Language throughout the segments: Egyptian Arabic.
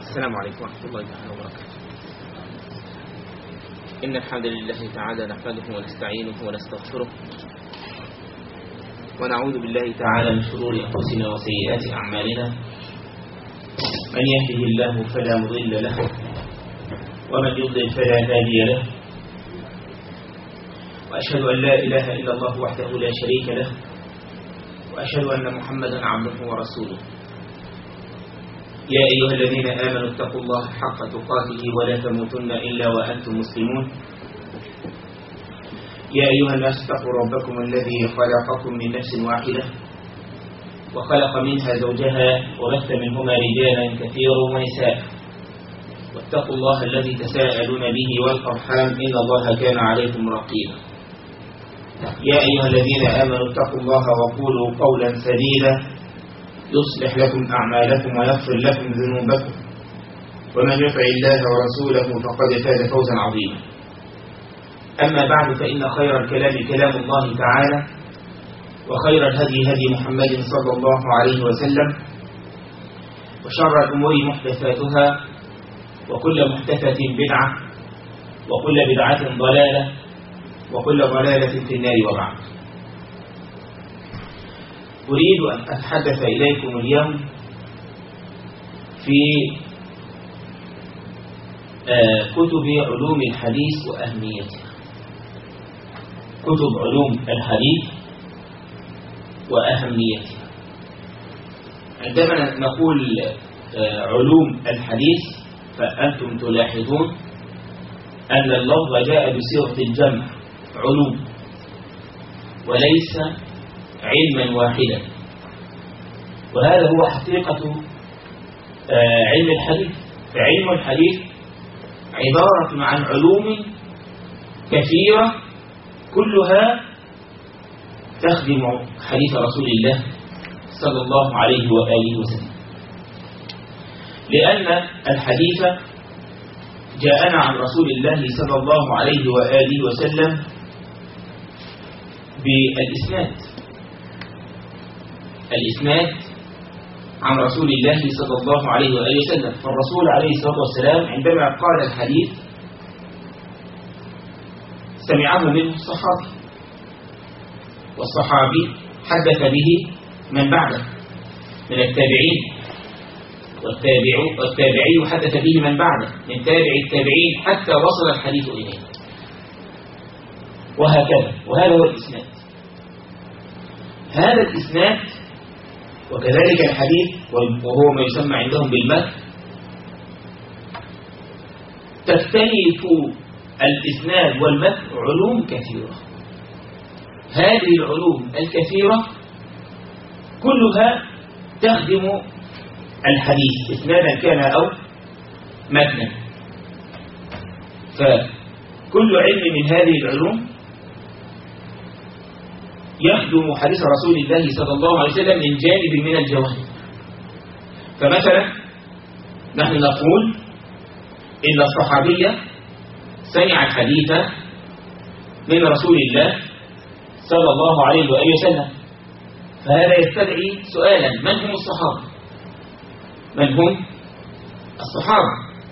السلام عليكم ورحمة الله تعالى وبركاته إن الحمد لله تعالى نحمده ونستعينه ونستغفره ونعوذ بالله تعالى من شرور أنفسنا وسيئات أعمالنا من يهده الله فلا مضل له ومن يضلل فلا هادي له وأشهد أن لا إله إلا الله وحده لا شريك له وأشهد أن محمدا عبده ورسوله يا أيها الذين آمنوا اتقوا الله حق تقاته ولا تموتن إلا وأنتم مسلمون يا أيها الناس اتقوا ربكم الذي خلقكم من نفس واحدة وخلق منها زوجها وبث منهما رجالا كثيرا ونساء واتقوا الله الذي تساءلون به والأرحام إن الله كان عليكم رقيبا يا أيها الذين آمنوا اتقوا الله وقولوا قولا سديدا يصلح لكم أعمالكم ويغفر لكم ذنوبكم ومن يطع الله ورسوله فقد فاز فوزا عظيما أما بعد فإن خير الكلام كلام الله تعالى وخير الهدي هدي محمد صلى الله عليه وسلم وشر الأمور محدثاتها وكل محدثة بدعة وكل بدعة ضلالة وكل ضلالة في النار وبعد أريد أن أتحدث إليكم اليوم في كتب علوم الحديث وأهميتها كتب علوم الحديث وأهميتها عندما نقول علوم الحديث فأنتم تلاحظون أن اللفظ جاء بصيغة الجمع علوم وليس علما واحدا وهذا هو حقيقة علم الحديث فعلم الحديث عبارة عن علوم كثيرة كلها تخدم حديث رسول الله صلى الله عليه وآله وسلم لأن الحديث جاءنا عن رسول الله صلى الله عليه وآله وسلم بالإسناد الإسناد عن رسول الله صلى الله عليه وآله وسلم فالرسول عليه الصلاة والسلام عندما قال الحديث سمعه منه الصحابي والصحابي حدث به من بعده من التابعين والتابع والتابعي حدث به من بعده من تابع التابعين حتى وصل الحديث إليه وهكذا وهذا هو الإسناد هذا الإسناد وكذلك الحديث وهو ما يسمى عندهم بالمتن تختلف الإسناد والمتن علوم كثيرة هذه العلوم الكثيرة كلها تخدم الحديث إسنادا كان أو متنا فكل علم من هذه العلوم يخدم حديث رسول الله صلى الله عليه وسلم من جانب من الجوانب فمثلا نحن نقول إن الصحابية سمع الحديث من رسول الله صلى الله عليه وآله وسلم فهذا يستدعي سؤالا من هم الصحابة من هم الصحابة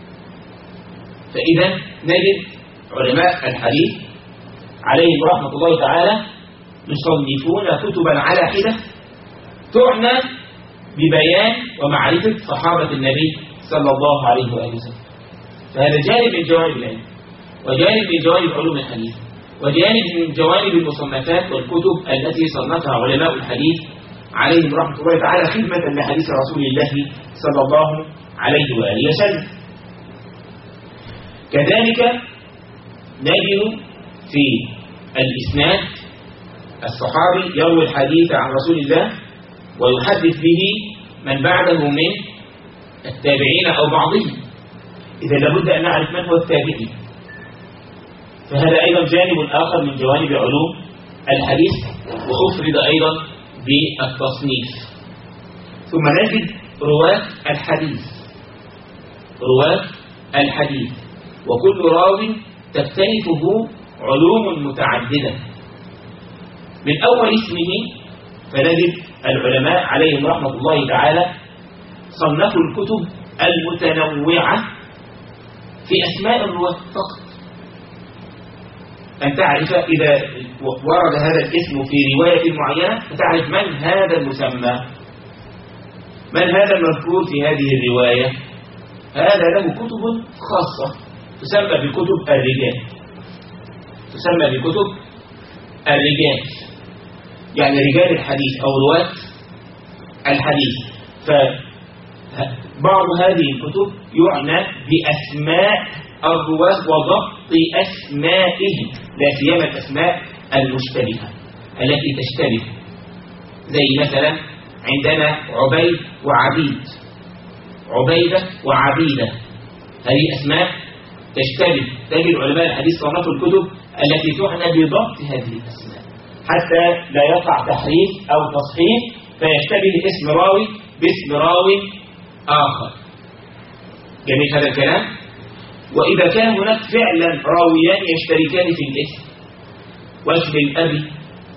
فإذا نجد علماء الحديث عليهم رحمة الله تعالى يصنفون كتبا على حدة تعنى ببيان ومعرفة صحابة النبي صلى الله عليه وآله وسلم فهذا جانب من جوانب العلم وجانب من جوانب علوم الحديث وجانب من جوانب المصنفات والكتب التي صنفها علماء الحديث عليهم رحمة الله تعالى خدمة لحديث رسول الله صلى الله عليه وآله وسلم كذلك نجد في الإسناد الصحابي يروي الحديث عن رسول الله ويحدث به من بعده من التابعين أو بعضهم إذا لابد أن نعرف من هو التابعي فهذا أيضا جانب آخر من جوانب علوم الحديث وأفرد أيضا بالتصنيف ثم نجد رواة الحديث رواة الحديث وكل راو تختلفه علوم متعددة من أول اسمه فنجد العلماء عليهم رحمة الله تعالى صنفوا الكتب المتنوعة في أسماء الرواة فقط أن تعرف إذا ورد هذا الاسم في رواية معينة فتعرف من هذا المسمى من هذا المذكور في هذه الرواية هذا له كتب خاصة تسمى بكتب الرجال تسمى بكتب الرجال يعني رجال الحديث أو رواة الحديث فبعض هذه الكتب يعنى بأسماء الرواة وضبط أسمائهم لا سيما الأسماء المشتبهة التي تشتبه زي مثلا عندنا عبيد وعبيد عبيدة وعبيدة هذه أسماء تشتبه تجد علماء الحديث صنفوا الكتب التي تعنى بضبط هذه الأسماء حتى لا يقع تحريف أو تصحيح فيشتبه اسم راوي باسم راوي آخر جميل هذا الكلام وإذا كان هناك فعلا راويان يشتركان في الاسم واسم الأبي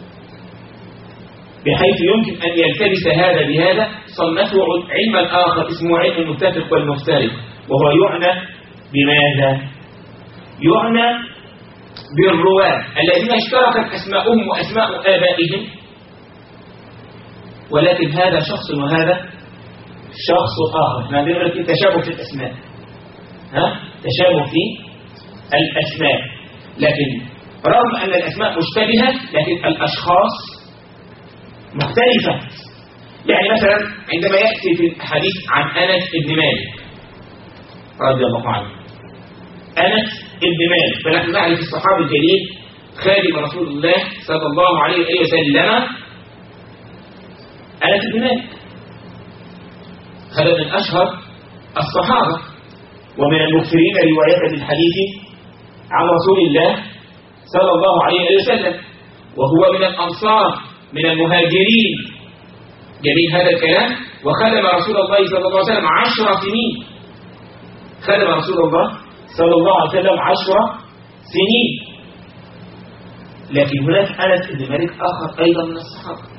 بحيث يمكن أن يلتبس هذا بهذا صنفوا علما آخر اسمه علم المتفق والمفترق وهو يعنى بماذا؟ يعنى بالرواة الذين اشتركت أسماءهم وأسماء آبائهم ولكن هذا شخص وهذا شخص آخر احنا عندنا تشابه في الأسماء ها؟ تشابه في الأسماء لكن رغم أن الأسماء مشتبهة لكن الأشخاص مختلفة يعني مثلا عندما يأتي في الحديث عن أنس بن مالك رضي الله عنه أنس بن مالك فنحن نعرف الصحابي الجليل خادم رسول الله صلى الله عليه وسلم أنس بن مالك هذا من أشهر الصحابة ومن المكثرين رواية الحديث عن رسول الله صلى الله عليه وسلم وهو من الأنصار من المهاجرين جميل هذا الكلام وخدم رسول الله صلى الله عليه وسلم عشر سنين خدم رسول الله صلى الله عليه وسلم عشر سنين لكن هناك أنس بن مالك آخر أيضا من الصحابة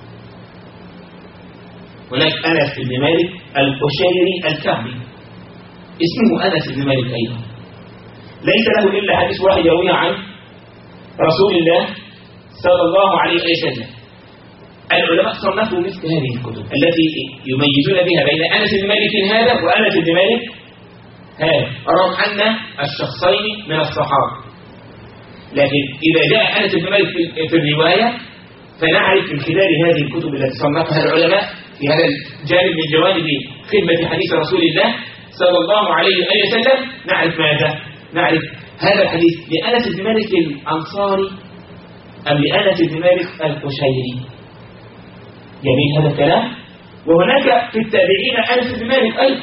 هناك أنس بن مالك القشيري الكعبي اسمه أنس بن مالك أيضا ليس له إلا حديث واحد يروي عن رسول الله صلى الله عليه وسلم العلماء صنفوا مثل هذه الكتب التي يميزون بها بين أنس بن مالك هذا وأنس بن مالك هذا رغم أن الشخصين من الصحابة لكن إذا جاء أنس بن مالك في الرواية فنعرف من خلال هذه الكتب التي صنفها العلماء في هذا الجانب من جوانب خدمة حديث رسول الله صلى الله عليه وسلم نعرف ماذا؟ نعرف هذا الحديث لأنس بن مالك الأنصاري أم لأنس بن مالك القشيري جميل هذا الكلام وهناك في التابعين أنس بن مالك أيضا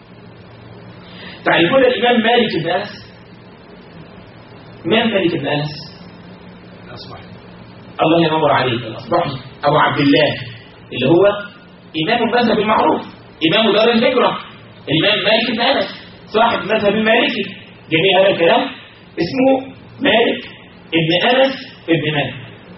تعرفون الإمام مالك بن أنس من مالك بن أنس الأصبحي الله ينور عليه الأصبحي أبو عبد الله اللي هو إمام المذهب المعروف إمام دار الهجرة الإمام مالك بن أنس صاحب مذهب المالكي جميع هذا الكلام اسمه مالك ابن أنس ابن مالك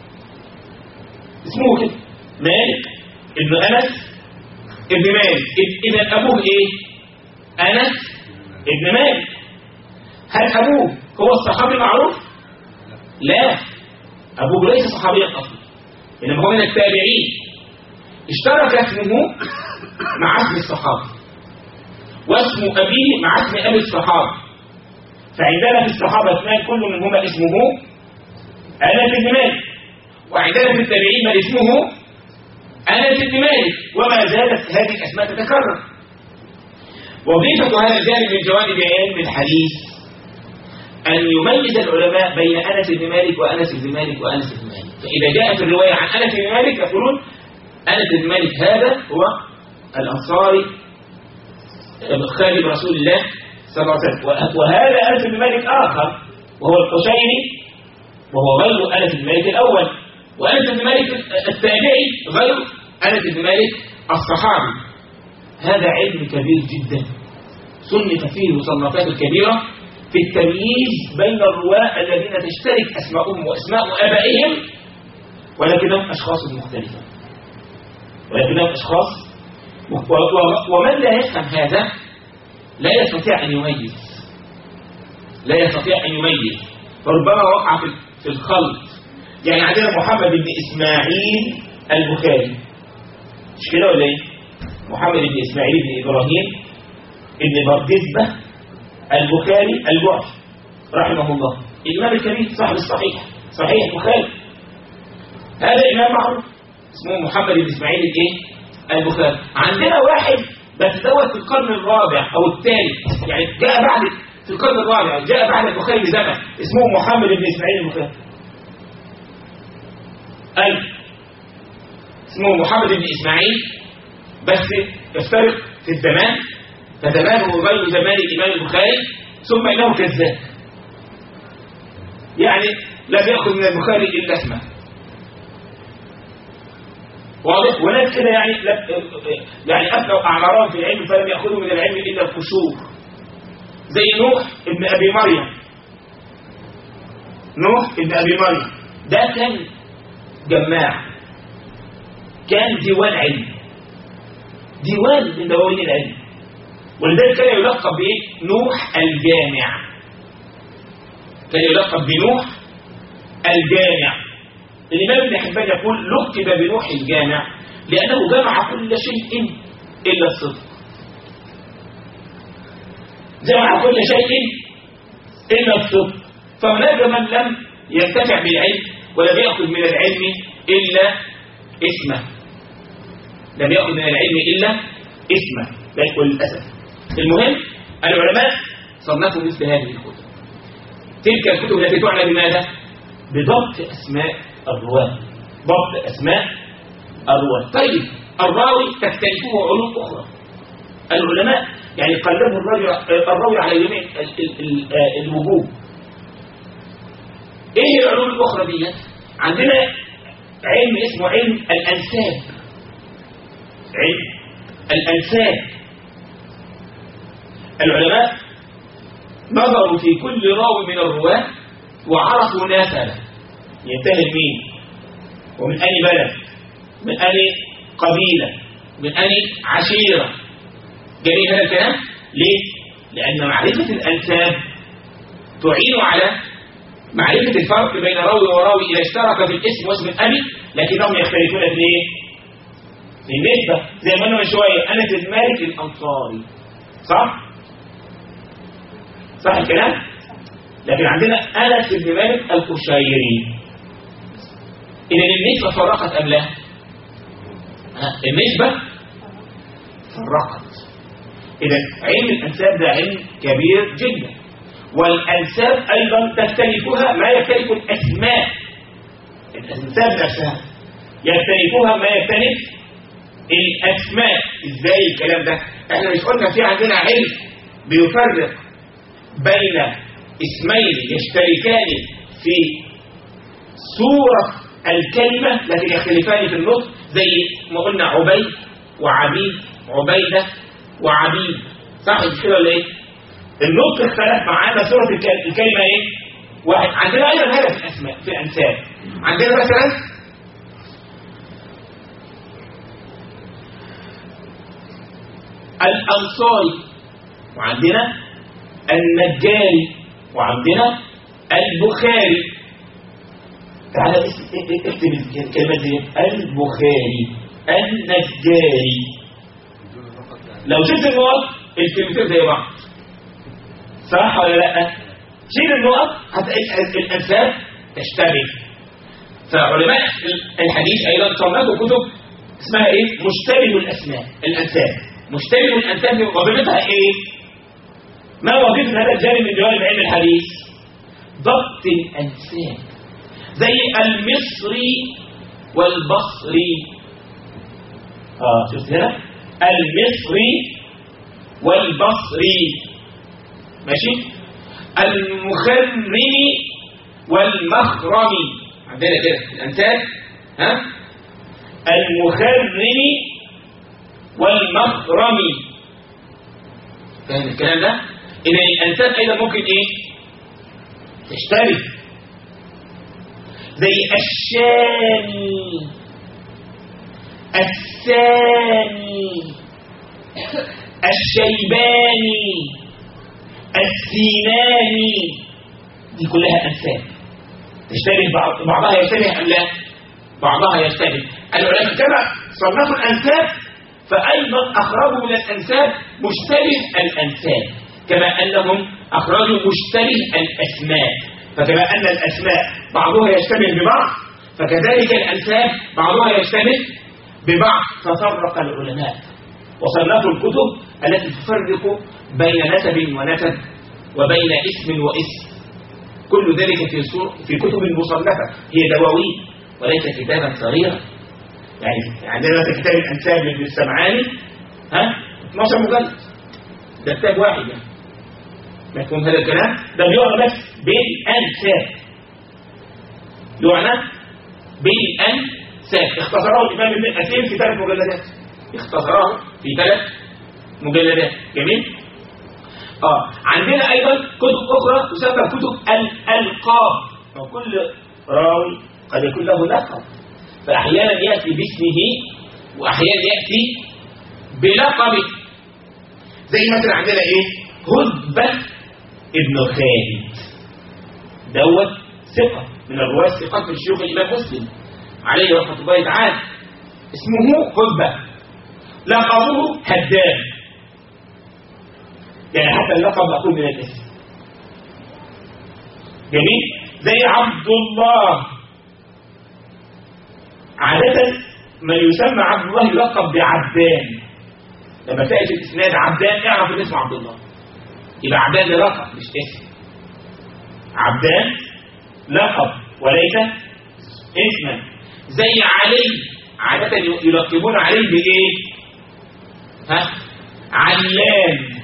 اسمه كده مالك ابن أنس ابن مالك إذا أبوه إيه أنس ابن مالك هل أبوه هو الصحابي المعروف لا أبوه ليس صحابيا أصلا إنما هو من التابعين اشترك اسمه مع اسم الصحابة واسم أبيه مع اسم أبي الصحابة فعندنا في الصحابة اثنان كل منهما اسمه أنس بن مالك وعندنا في التابعين من اسمه أنس بن مالك وما زالت هذه الأسماء تتكرر وظيفة هذا الجانب من جوانب علم الحديث أن يميز العلماء بين أنس بن مالك وأنس بن مالك وأنس بن مالك فإذا جاءت الرواية عن أنس بن مالك يقولون أنس بن مالك هذا هو الأنصاري خادم رسول الله صلى الله عليه وسلم وهذا أنس بن مالك آخر وهو القشيري وهو غير أنس بن مالك الأول وأنس بن مالك التابعي غير أنس بن مالك الصحابي هذا علم كبير جدا صنف فيه المصنفات الكبيرة في التمييز بين الرواة الذين تشترك أسماءهم وأسماء آبائهم ولكنهم أشخاص مختلفة ولكنهم أشخاص ومن لا يفهم هذا لا يستطيع أن يميز لا يستطيع أن يميز فربما وقع في في الخلط يعني عندنا محمد بن إسماعيل البخاري مش كده ولا ايه محمد بن إسماعيل بن إبراهيم بن بردزبة البخاري الجعفي رحمه الله الإمام الكبير صاحب الصحيح صحيح البخاري هذا إمام معروف اسمه محمد بن إسماعيل الايه البخاري عندنا واحد بس دوت في القرن الرابع أو الثالث يعني جاء بعد في القرن الرابع جاء بعد البخاري بزمن اسمه محمد بن إسماعيل البخاري أي اسمه محمد بن إسماعيل بس يفترق في الزمان فزمانه غير زمان الإمام البخاري ثم إنه كذاب يعني لا بيأخذ من البخاري إلا اسمه واضح وناس كده يعني لا يعني أفنوا أعمارهم في العلم فلم يأخذوا من العلم إلا القشور زي نوح ابن أبي مريم نوح ابن أبي مريم ده كان جماع كان ديوان علم ديوان من دواوين العلم ولذلك كان يلقب بإيه؟ نوح الجامع كان يلقب بنوح الجامع الإمام ابن حبان يقول لقب بنوح الجامع لأنه جمع كل شيء إلا الصدق جمع كل شيء إلا الصدق فهناك من لم ينتفع بالعلم ولم يأخذ من العلم إلا اسمه لم يأخذ من العلم إلا اسمه بل للأسف المهم العلماء صنفوا مثل هذه الكتب تلك الكتب التي تعنى بماذا؟ بضبط أسماء الرواة ضبط أسماء الرواة طيب الراوي تختلفه علوم أخرى العلماء يعني قلبوا الراوي الراوي على جميع الوجوه ايه العلوم الاخرى دي عندنا علم اسمه علم الانساب علم الانساب العلماء نظروا في كل راوي من الرواه وعرفوا ناسبه ينتهي مين ومن اي بلد من اي قبيله من اي عشيره جميل هذا الكلام ليه لان معرفه الانساب تعين على معرفة الفرق بين راوي وراوي إذا اشترك في الاسم واسم الأبي لكنهم يختلفون في ايه؟ في النسبة زي ما قلنا من شوية أنس بن مالك الأنصاري صح؟ صح الكلام؟ لكن عندنا أنس بن مالك القشيري إذا النسبة فرقت أم لا؟ النسبة فرقت إذا علم الأنساب ده علم كبير جدا والأنساب أيضا تختلفها ما يختلف الأسماء الأنساب نفسها يختلفها ما يختلف الأسماء إزاي الكلام ده احنا مش قلنا في عندنا علم بيفرق بين اسمين يشتركان في صورة الكلمة لكن يختلفان في النطق زي ما قلنا عبيد وعبيد عبيدة وعبيد صح كده ولا ايه؟ النطق اختلف معانا صورة الكلمة ايه واحد عندنا ايضا هذا في الاسماء في الانساب عندنا مثلا الانصاري وعندنا النجاري وعندنا البخاري تعالى اكتب الكلمة دي البخاري النجاري لو شفت النقط الكلمتين زي بعض صح ولا لا شيل النقط هتلاقي الانساب تشتبه فعلماء الحديث ايضا صنفوا كتب اسمها ايه مشتبه الاسماء الانساب مشتبه الانساب وظيفتها ايه ما وظيفه هذا الجانب من جوانب علم الحديث ضبط الانساب زي المصري والبصري اه شفت هنا المصري والبصري ماشي المخرمي والمخرمي عندنا كده الانتاج ها المخرمي والمخرمي فاهم الكلام ده اذا الانسان ايضا ممكن ايه تشترك زي الشامي الثاني الشيباني السيناني دي كلها أنساب تشتبه بعض بعضها يشتبه أم لا بعضها يشتبه العلماء كما صنفوا الأنساب فأيضا أخرجوا من الأنساب مشتبه الأنساب كما أنهم أخرجوا مشتبه الأسماء فكما أن الأسماء بعضها يشتبه ببعض فكذلك الأنساب بعضها يشتبه ببعض ففرق العلماء وصنفوا الكتب التي تفرق بين نسب ونسب وبين اسم واسم كل ذلك في صور في كتب مصنفة هي دواوين وليس كتابا صغيرا يعني عندنا مثلا كتاب الأنساب لابن السمعاني ها 12 مجلد ده كتاب واحد يعني مفهوم هذا الكلام ده بيقرا بس بالأنساب يعنى بالأنساب اختصره الإمام ابن الأثير في ثلاث مجلدات اختصره في ثلاث مجلدات جميل اه عندنا ايضا كتب اخرى تسمى كتب الالقاب وكل راوي قد يكون له لقب فاحيانا ياتي باسمه واحيانا ياتي بلقبه زي مثلا عندنا ايه هدبة ابن خالد دوت ثقة من الرواة الثقات من شيوخ الإمام مسلم عليه رحمة الله تعالى اسمه هدبة لقبه هدام يعني حتى اللقب مأخوذ من الاسم جميل زي عبد الله عادة من يسمى عبد الله يلقب بعبدان لما تأتي الإسناد عبدان اعرف ان اسمه عبد الله يبقى عبدان ده لقب مش اسم عبدان لقب وليس اسما زي علي عادة يلقبون عليه بإيه؟ ها؟ علام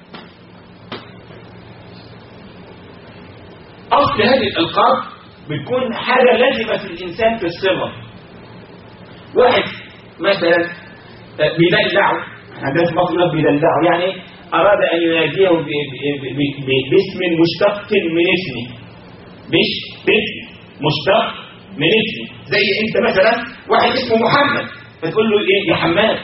أصل هذه الألقاب بتكون حاجة لازمة في الإنسان في الصغر واحد مثلا بيدلعه عندنا في مصر يقول بيدلعه يعني أراد أن يناديه ب- ب- ب- ب- باسم مشتق من اسمه مش باسم مشتق من اسمه زي أنت مثلا واحد اسمه محمد فتقول له إيه يا حماد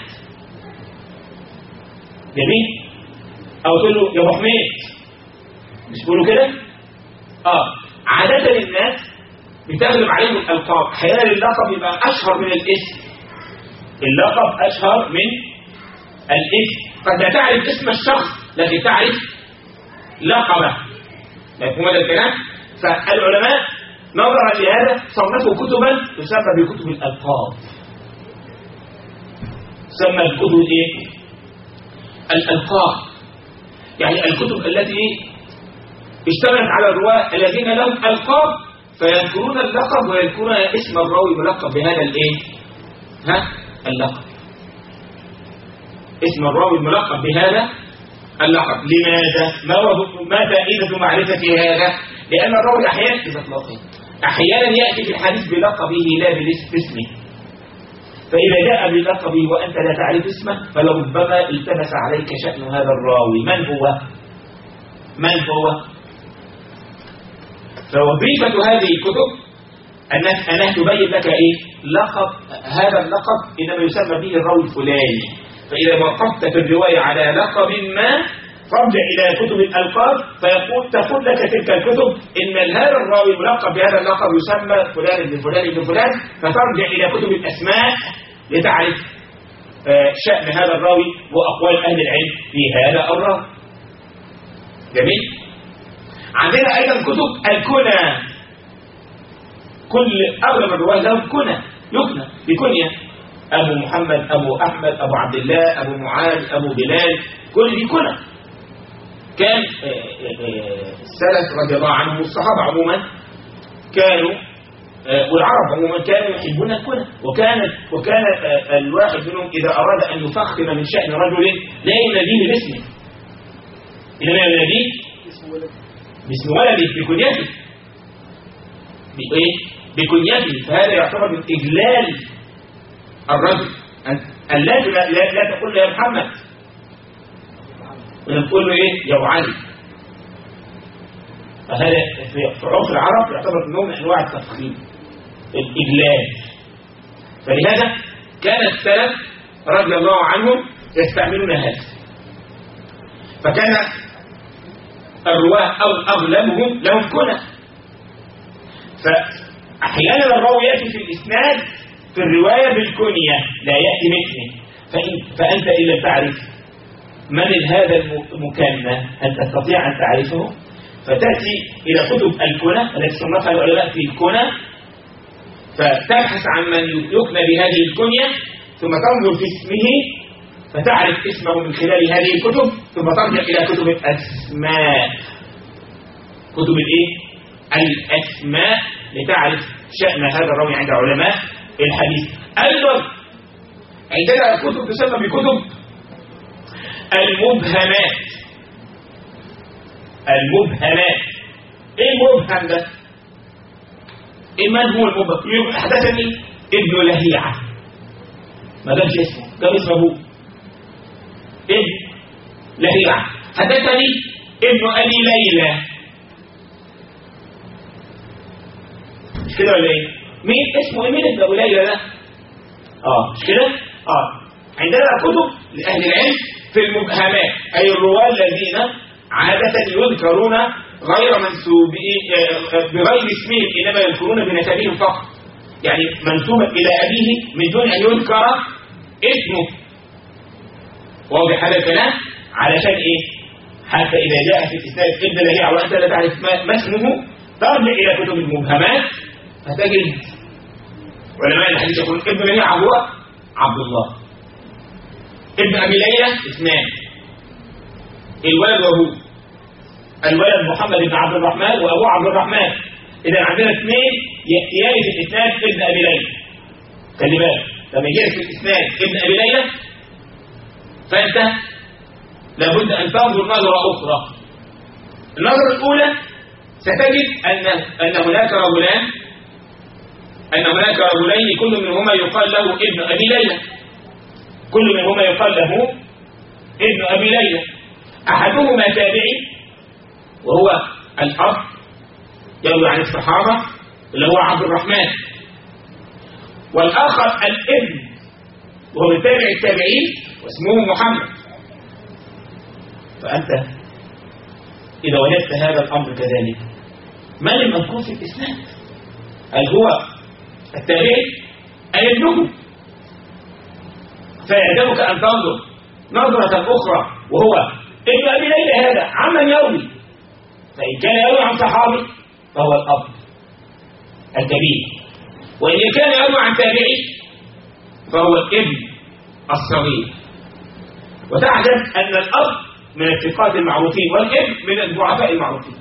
جميل أو تقول له يا أبو حميد مش بيقولوا كده اه عادة الناس بتغلب عليهم الألقاب أحيانا اللقب يبقى أشهر من الاسم اللقب أشهر من الاسم قد لا تعرف اسم الشخص لكن تعرف لقبه مفهوم هذا الكلام فالعلماء نظرا لهذا صنفوا كتبا تسمى بكتب الألقاب تسمى بكتب ايه الألقاب يعني الكتب التي اشتملت على الرواة الذين لهم ألقاب فيذكرون اللقب ويذكرون اسم الراوي ملقب بهذا الايه ها اللقب اسم الراوي الملقب بهذا اللقب لماذا ما هو ما فائدة معرفة هذا لأن الراوي أحيانا بإطلاقه أحيانا يأتي في الحديث بلقبه لا باسمه فإذا جاء بلقبه وأنت لا تعرف اسمه فلربما التبس عليك شأن هذا الراوي من هو من هو فوظيفة هذه الكتب أنها أنها تبين لك إيه لقب هذا اللقب إنما يسمى به الراوي الفلاني فإذا وقفت في الرواية على لقب ما فارجع إلى كتب الألقاب فيقول تقول لك تلك الكتب إن هذا الراوي ملقب بهذا اللقب يسمى فلان ابن فلان ابن فلان فترجع إلى كتب الأسماء لتعرف آه، شأن هذا الراوي وأقوال أهل العلم في هذا الراوي جميل عندنا أيضا كتب الكنى كل أغلب الرواة لهم كنى يكنى بكنية أبو محمد أبو أحمد أبو عبد الله أبو معاذ أبو بلال كل دي كنى كان آه، آه، آه، السلف رضي الله عنهم والصحابة عموما كانوا آه، والعرب عموما كانوا يحبون الكنى وكانت وكان آه، الواحد منهم إذا أراد أن يفخم من شأن رجل لا يناديه باسمه إنما يناديه باسم ولده بكنيته بإيه؟ بكنيته فهذا يعتبر من إجلال الرجل أن أن لا لا, لا, لا تقول له يا محمد ولا تقول له إيه يا أبو علي فهذا في في عرف العرب يعتبر نوع من أنواع التفخيم الإجلال فلهذا كان السلف رضي الله عنهم يستعملون هذا فكان الرواه أو أغلبهم لهم كنى فأحيانا الراوي يأتي في الإسناد في الرواية بالكنية لا يأتي مثله فإن فأنت إن لم تعرف من هذا المكنى هل تستطيع أن تعرفه فتأتي إلى كتب الكنى التي صنفها العلماء في الكنى فتبحث عن من يكنى بهذه الكنية ثم تنظر في اسمه فتعرف اسمه من خلال هذه الكتب ثم ترجع إلى كتب الأسماء كتب الإيه؟ الأسماء لتعرف شأن هذا الراوي عند علماء الحديث أيضا عندنا كتب تسمى بكتب المبهمات المبهمات ايه المبهم ده إيه من هو المبهم يقول حدثني ابن لهيعة ما قالش اسمه قال اسمه ابوه ابن لهيعة حدثني ابن ابي ليلى مش كده ولا ايه مين اسمه ايه مين ابن ابو ليلى ده اه مش كده اه عندنا كتب لاهل العلم في المبهمات أي الرواة الذين عادة يذكرون غير منسوبين بغير اسمهم إنما يذكرون بنسبهم فقط يعني منسوبا إلى أبيه من دون أن يذكر اسمه واضح هذا الكلام علشان إيه حتى إذا جاء في الإسناد ابن لهيع وأنت لا تعرف ما اسمه ترجع إلى كتب المبهمات فتجد علماء الحديث يقول ابن لهيع هو عبد الله ابن أبي ليلى اثنان الولد وأبوه الولد محمد بن عبد الرحمن وأبوه عبد الرحمن إذا عندنا اثنين يأتيان في الإسناد ابن أبي ليلى خلي بالك لما يجي في الإسناد ابن أبي ليلى فأنت لابد أن تنظر نظرة أخرى النظرة الأولى ستجد أن أن هناك رجلان أن هناك رجلين كل منهما يقال له ابن أبي ليلى كل منهما يقال له ابن أبي ليلى أحدهما تابعي وهو الأب يروي عن الصحابة اللي هو عبد الرحمن والآخر الابن وهو من تابع التابعين واسمه محمد فأنت إذا وجدت هذا الأمر كذلك من المذكور في الإسلام هل هو التابعي أي ابنه فيعجبك أن تنظر نظرة أخرى وهو ابن أبي ليلى هذا عمن يروي فإن كان يروي عن صحابي فهو الأب الكبير وإن كان يروي عن تابعي فهو الابن الصغير وتعجب أن الأب من الثقات المعروفين والابن من الضعفاء المعروفين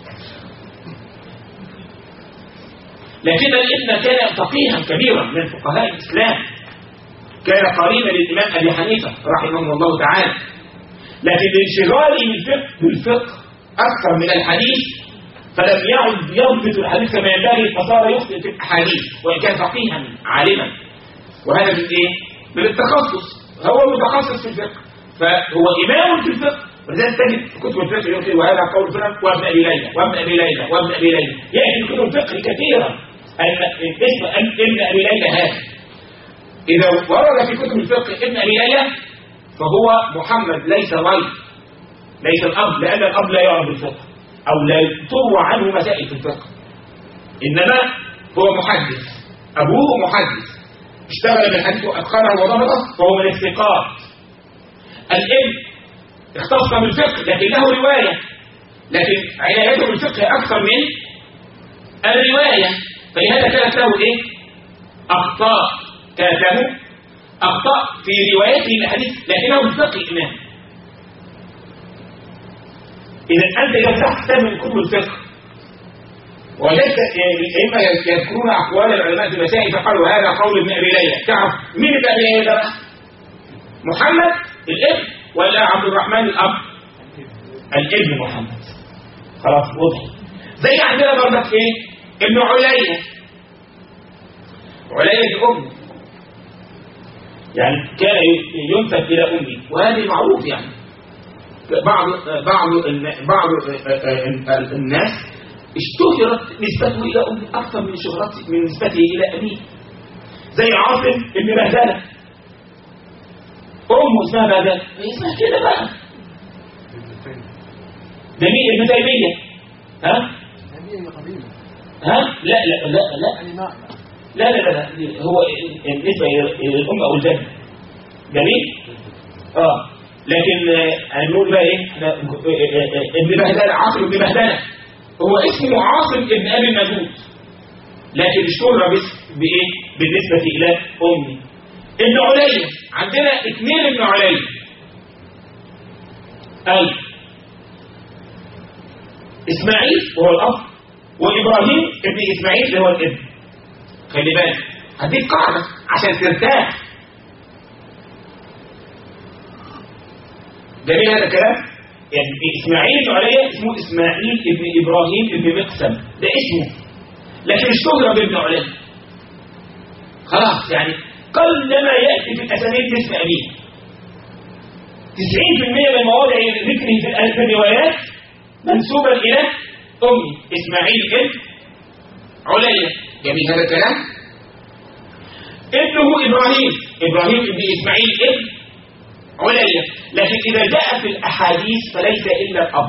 لكن الابن كان فقيها كبيرا من فقهاء الإسلام كان قريبا للإمام أبي حنيفة رحمه الله تعالى لكن لانشغاله بالفقه بالفقه أكثر من الحديث فلم يعد يضبط الحديث كما ينبغي فصار يخطئ في الأحاديث وإن كان فقيها عالما وهذا من إيه؟ من التخصص هو متخصص في الفقه فهو إمام في الفقه ولذلك تجد في كتب الفقه يقول وهذا قول فلان وابن أبي ليلى وابن أبي ليلى وابن أبي ليلى يأتي في كتب الفقه كثيرا أن اسم ابن أبي ليلى هذا إذا ورد في كتب الفقه ابن أبي ليلى فهو محمد ليس غير ليس الأب لأن الأب لا يعرف الفقه أو لا تروى عنه مسائل في الفقه إنما هو محدث أبوه محدث اشتغل بالحديث وأتقنه وضبطه فهو من الثقات الابن اختص بالفقه لكن له رواية لكن عنايته بالفقه أكثر من الرواية فلهذا كانت له إيه؟ أخطاء كانت له أخطاء في روايته الحديث لكنه الفقه إمام إذا أنت لو تحت من كتب الفقه وجدت الأئمة يذكرون أقوال العلماء في المسائل فقالوا هذا قول ابن أبي ليلى تعرف مين ابن أبي ليلى بقى؟ محمد الابن ولا عبد الرحمن الأب؟ الابن محمد خلاص وضح زي عندنا برضك ايه؟ ابن علية علية أم يعني كان ينسب إلى أمي وهذه معروف يعني بعض بعض بعض الناس اشتهرت نسبته إلى أمي أكثر من شهرته من نسبته إلى أبيه زي عاصم ابن بهدلة أمه اسمها بهدلة اسمها كده بقى فين؟ جميل ابن تيمية ها هذه هي قبيلة ها لا لا لا لا يعني ما لا لا لا, لا. هو بالنسبة إلى الأم أو الجد جميل اه لكن آه، هنقول بقى ايه احنا آه، آه، آه، ابن بهدلة عاصم ابن بهدلة هو اسمه عاصم ابن ابي النجود لكن اشتهر بس بايه بالنسبة الى امي ابن علي عندنا اثنين ابن علي اي اسماعيل وهو الاب وابراهيم ابن اسماعيل اللي هو الابن خلي بالك هديك قاعدة عشان ترتاح جميل هذا الكلام يعني إسماعيل بن عليا اسمه إسماعيل ابن إبراهيم ابن مقسم ده اسمه لكن اشتهر بابن عليا خلاص يعني قلما يأتي في الأسانيد باسم أبيه 90% من مواضع ذكره في الأ- في الروايات منسوبا إلى أمي إسماعيل ابن عليا جميل هذا الكلام ابنه إبراهيم إبراهيم ابن إسماعيل ابن عليا لكن إذا جاء في الأحاديث فليس إلا الأب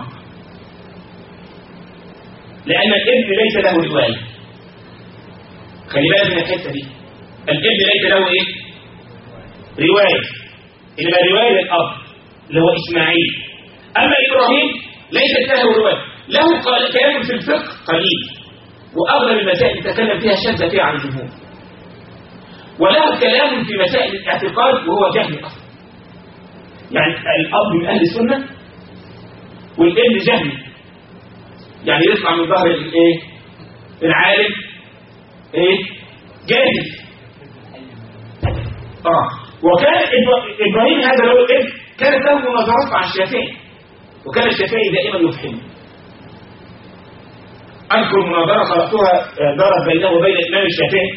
لأن الابن ليس له رواية خلي بالك من الحتة دي الابن ليس له إيه؟ رواية إنما رواية للأب اللي هو إسماعيل أما إبراهيم ليست له رواية له قال- كلام في الفقه قليل وأغلب المسائل يتكلم فيها شد فيها عن الجمهور وله كلام في مسائل الاعتقاد وهو جهل أصلا يعني الأب من أهل السنة والابن جهل يعني يطلع من ظهر الايه العالم ايه جاهل اه وكان إبرا- ابراهيم هذا له الابن كانت له مناظرات مع الشافعي وكان الشافعي دائما يفحمه اذكر مناظره قراتها آه، دارت بينه وبين الامام الشافعي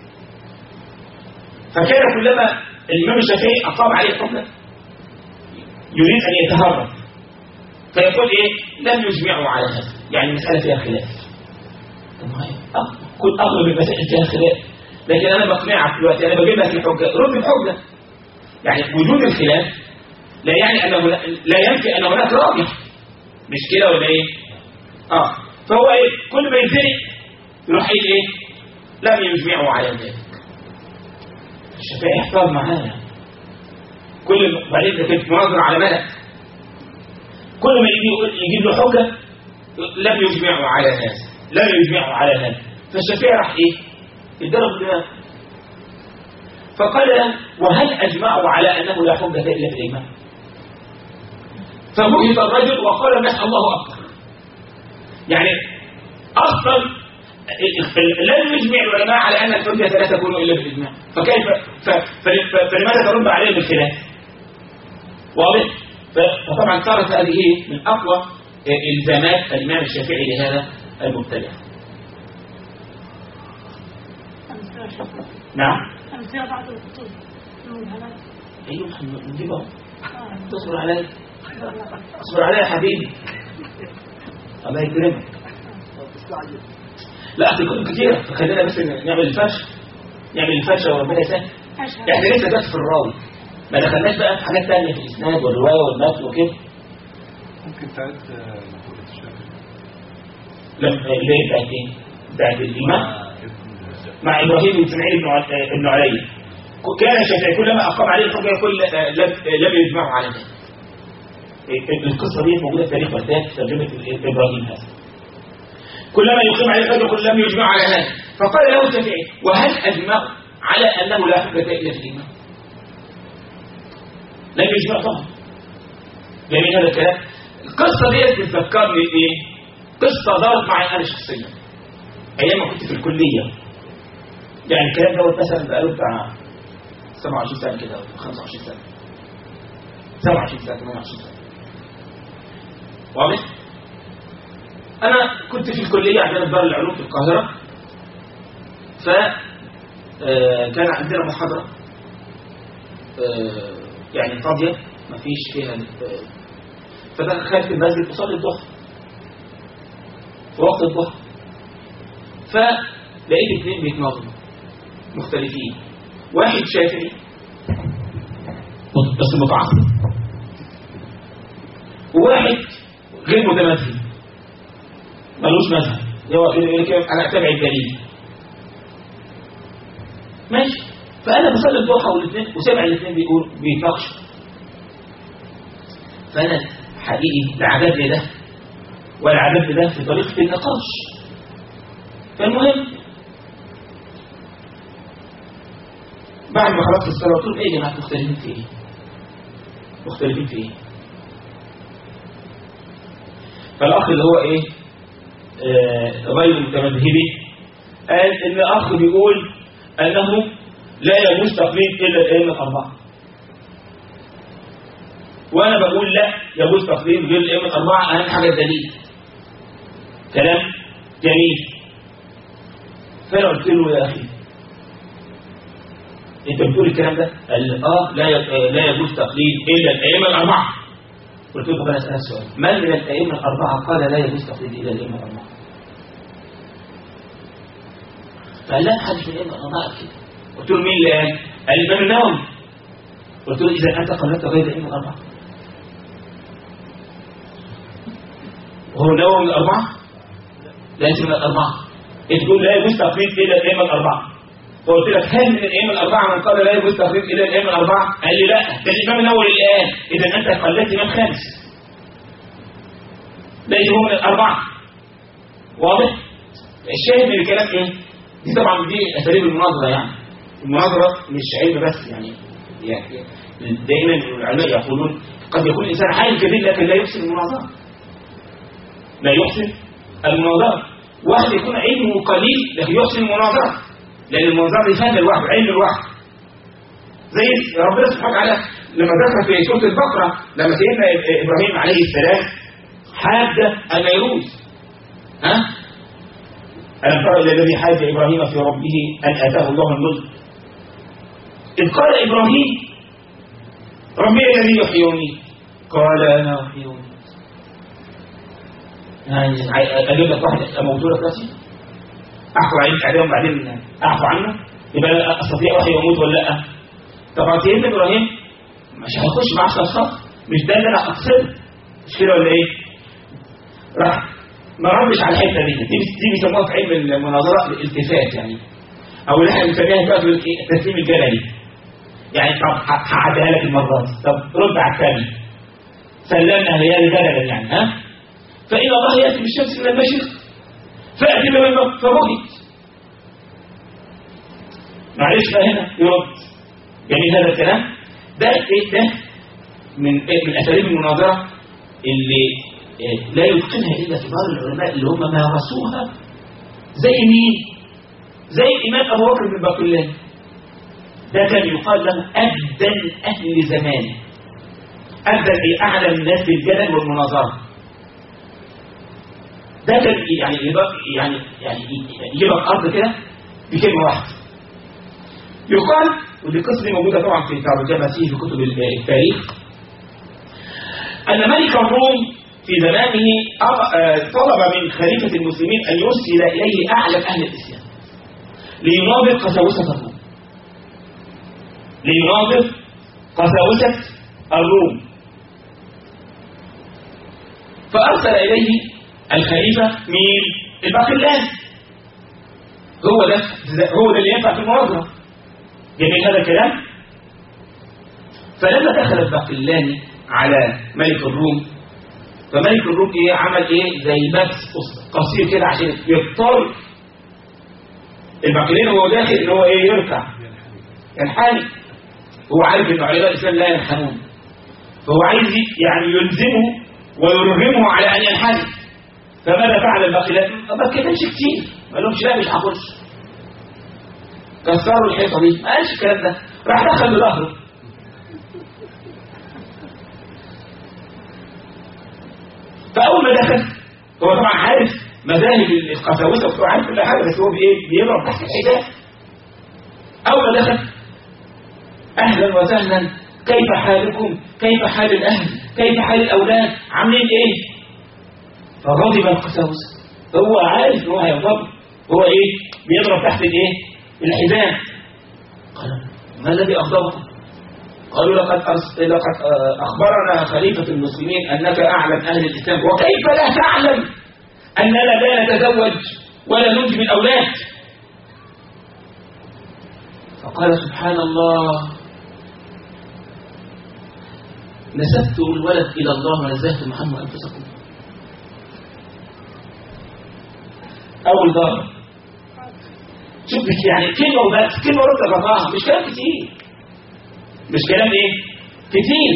فكان كلما الامام الشافعي اقام عليه حكما يريد ان يتهرب فيقول ايه لم يجمعوا على هذا يعني المساله فيها خلاف طب ما هي أغ- كل اغلب المسائل فيها خلاف لكن انا بقنعك دلوقتي انا بجيب لك الحجه رد الحجه يعني وجود الخلاف لا يعني انه لا لا ينفي ان هناك راجح مش كده ولا ايه اه فهو ايه كل ما يتزنق يروح قايل ايه لم يجمعوا على ذلك الشافعي احتار معانا كل ما- بعدين ده كانت مناظره على ملأ كل ما يجي يقول يجيب له حجه لم يجمعوا على هذا لم يجمعوا على هذا فالشافعي راح ايه يضرب دماغه فقال له وهل اجمعوا على انه لا حجه الا بالايمان فبهت الرجل وقال نسال الله اكبر يعني اصلا لم يجمع العلماء على ان الحجه لا تكون الا بالاجماع فكيف ف- ف- فلماذا ترد عليه بالخلاف واضح ف- فطبعا صارت هذه من اقوى الزامات الامام الشافعي لهذا المبتدع أمثلة شكرا نعم أمثلة بعض الكتب المبهمات ايوه نجيبها آه. تصبر علي اصبر علي يا حبيبي الله يكرمك تستعجل لا في كتب كتيرة فخلينا بس نعمل الفرش نعمل الفرشة وربنا يسهل أشهد احنا لسه بس في الراوي ما دخلناش بقى في حاجات تانية في الاسناد والرواية والمتن وكده ممكن تعد آه، مقولة الشافعي لما اللي هي بتاعت ايه؟ بتاعت الإمام مع ابن مع إبراهيم بن إسماعيل بن ع- بن علي كان الشافعي كلما أقام عليه الحجة يقول آه، لم لم يجمعوا على ذلك إيه، القصة دي موجودة في تاريخ بغداد في ترجمة إبراهيم هذا كلما يقيم عليه الحجة يقول لم يجمعوا على هذا فقال له الشافعي وهل أجمعوا على أنه لا حجة إلا في الإمام لم يجمع طبعا جميل هذا الكلام القصة دي بتفكرني بإيه قصة دارت معي أنا شخصيا أيام ما كنت في الكلية يعني الكلام دوت مثلا بقاله بتاع 27 سنة كده أو 25 سنة 27 سنة 28 سنة واضح؟ أنا كنت في الكلية عندنا في دار العلوم في القاهرة ف آه، كان عندنا محاضرة آه، يعني فاضية ما فيش فيها آه، فدخلت المسجد أصلي الظهر في وقت الظهر فلقيت اثنين بيتناظروا مختلفين واحد شافعي بس متعصب وواحد غير متمثل ملوش مذهب هو يقول لك انا اتبع الدليل ماشي فانا بصلي الضحى والاثنين وسامع الاثنين بيقول بيتناقشوا فانا حقيقي لا عجبني ده ولا عجبني ده في طريقه النقاش فالمهم بعد ما خلصت الصلاه قلت لهم ايه يا جماعه مختلفين في ايه؟ مختلفين في ايه؟ فالاخ اللي هو ايه؟ آه غير المتمذهبي قال ان الاخ بيقول انه لا يجوز تقليد الا الائمه الاربعه وانا بقول لا يجوز تقليد غير الائمه الاربعه اهم حاجه الدليل كلام جميل فانا قلت له يا اخي انت بتقول الكلام ده قال لي اه لا ي- لا يجوز تقليد الا الائمه الاربعه قلت له طب انا اسالك سؤال من من الائمه الاربعه قال لا يجوز تقليد الا الائمه الاربعه فقال لا محدش من الائمه الاربعه قال كده قلت له مين اللي قال؟ قال لي الامام النووي قلت له اذا انت قلدت غير الائمه الاربعه وهو النووي من الاربعه؟ ليس من الاربعه انت تقول لا يجوز تقليد الا الائمه الاربعه فقلت لك هل من الائمه الاربعه من قال لا يجوز تقليد الا الائمه الاربعه؟ قال لي لا ده الامام الاول اللي قال اذا انت قلدت امام خامس ليس هو من الاربعه واضح؟ الشاهد من الكلام ايه؟ دي طبعا دي اساليب المناظره يعني المناظره مش علم بس يعني يعني دائما العلماء يقولون قد يكون الانسان عالم كبير لكن لا يحسن المناظره لا يحسن المناظره واحد يكون علمه قليل لكن يحسن المناظره لان المناظره دي فن لوحده علم لوحده زي ربنا سبحانه وتعالى لما ذكر في سوره البقره لما سيدنا ابراهيم عليه السلام حاد النيروز ها ألم تر إلى الذي حاج إبراهيم في ربه أن آتاه الله الملك إذ قال إبراهيم ربي الذي يحيي ويميت قال أنا أحيي وأميت يعني أجيب لك واحد أموت لك راسي أحكوا عليك عليهم بعدين أعفو عنه يبقى أنا أستطيع أحيي وأموت ولا لأ طبعا سيدنا إبراهيم مش هيخش معاه في الصف مش ده اللي أنا أقصده مش كده ولا إيه؟ راح ما ردش على الحته دي دي دي بيسموها في علم المناظره الالتفات يعني او اللي احنا بنسميها دلوقتي التسليم الجدلي يعني طب هعديها لك المره دي طب رد على الثاني سلمنا هي جدلا يعني ها فإن الله يأتي بالشمس من المشرق فأتي من المغرب فبهت معلش بقى هنا يرد جميل هذا الكلام ده ايه ده من إيه من اساليب المناظره اللي إيه لا يتقنها الا كبار العلماء اللي هم مارسوها زي مين؟ زي الامام ابو بكر بن باقلاني ده كان يقال له ابدل اهل زمانه ابدل اي اعلم الناس بالجدل والمناظره ده كان يعني يبقى يعني يعني يجيب الارض كده بكلمه واحده يقال ودي القصه دي موجوده طبعا في ترجمه في كتب التاريخ ان ملك الروم في زمانه طلب من خليفه المسلمين ان يرسل اليه اعلم اهل الاسلام ليناظر قساوسه الروم ليناظر قساوسه الروم فارسل اليه الخليفه مين الباقلاني هو ده هو ده اللي ينفع في المناظره جميل هذا الكلام فلما دخل الباقلاني على ملك الروم فملك الروم ايه عمل ايه زي بس قصير كده عشان يضطر الباقلاني وهو داخل ان هو ايه يركع ينحني هو عارف ان علماء الاسلام لا ينحنون فهو عايز يعني يلزمه ويرغمه على ان ينحني فماذا فعل الباقلاني؟ ما اتكلمش كتير ما لهمش لا مش هخش كسروا الحيطه دي ما قالش الكلام ده راح دخل بظهره فاول ما دخل هو طبعا عارف مذاهب القساوسه وبتوع عارف كل حاجه بس هو بايه بيضرب تحت الحجاب اول ما دخل اهلا وسهلا كيف حالكم كيف حال الاهل كيف حال الاولاد عاملين ايه فغضب القساوسه هو عارف ان هو هيغضب هو ايه بيضرب تحت الايه الحزام قال ما الذي أغضبكم قالوا لقد أرس- لقد آه، أخبرنا خليفة المسلمين أنك أعلم أهل الإسلام وكيف لا تعلم أننا لا نتزوج ولا ننجب الأولاد فقال سبحان الله نسبت الولد إلى الله ونزهتم عنه أنفسكم أول ضرب شوف يعني كلمة وبس كلمة ورد غطاها مش كلام كتير مش كلام ايه كتير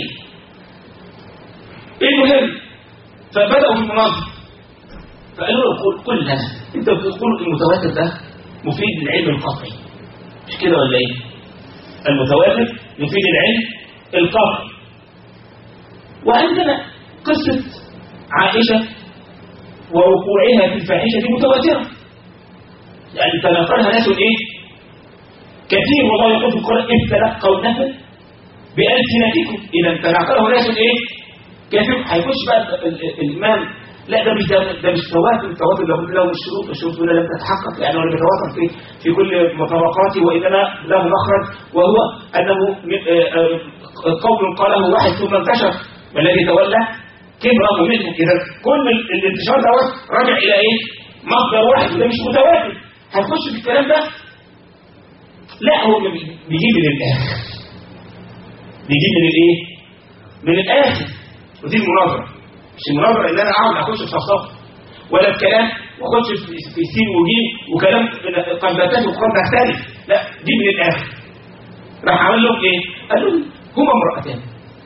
ايه المهم فبدأوا في المناظرة فقالوا له قل, قل لنا انت بتقول المتواتر ده مفيد للعلم القطعي مش كده ولا ايه المتواتر يفيد العلم القطعي وعندنا قصة عائشة ووقوعها في الفاحشة دي متواترة يعني تناقلها ناس ايه كثير والله يقول في القرآن إذ تلقونها بألسنتكم إذا تناقله ناس ايه كثير هيخش بقى ال- ال- الإمام لا ده مش ده, ده مش تواتر التواتر له له مش شروط الشروط هنا لم تتحقق لأنه لم يتواتر في في كل طبقاته وإنما له مخرج وهو أنه م- آه، آه، قول قاله واحد ثم انتشر والذي تولى كبره منه إذا كل ال- الانتشار دوت راجع إلى إيه؟ مصدر واحد وده مش متواتر هنخش في الكلام ده لا هو بي- بيجيب من الآخر بيجيب من الإيه؟ من الآخر ودي المناظرة مش المناظرة إن أنا أقعد أخش في صفصفة ولا الكلام واخش في في سين وجيم وكلام قنبتات وقد تختلف لا دي من الآخر راح عمل لهم إيه؟ قال لهم هما امرأتان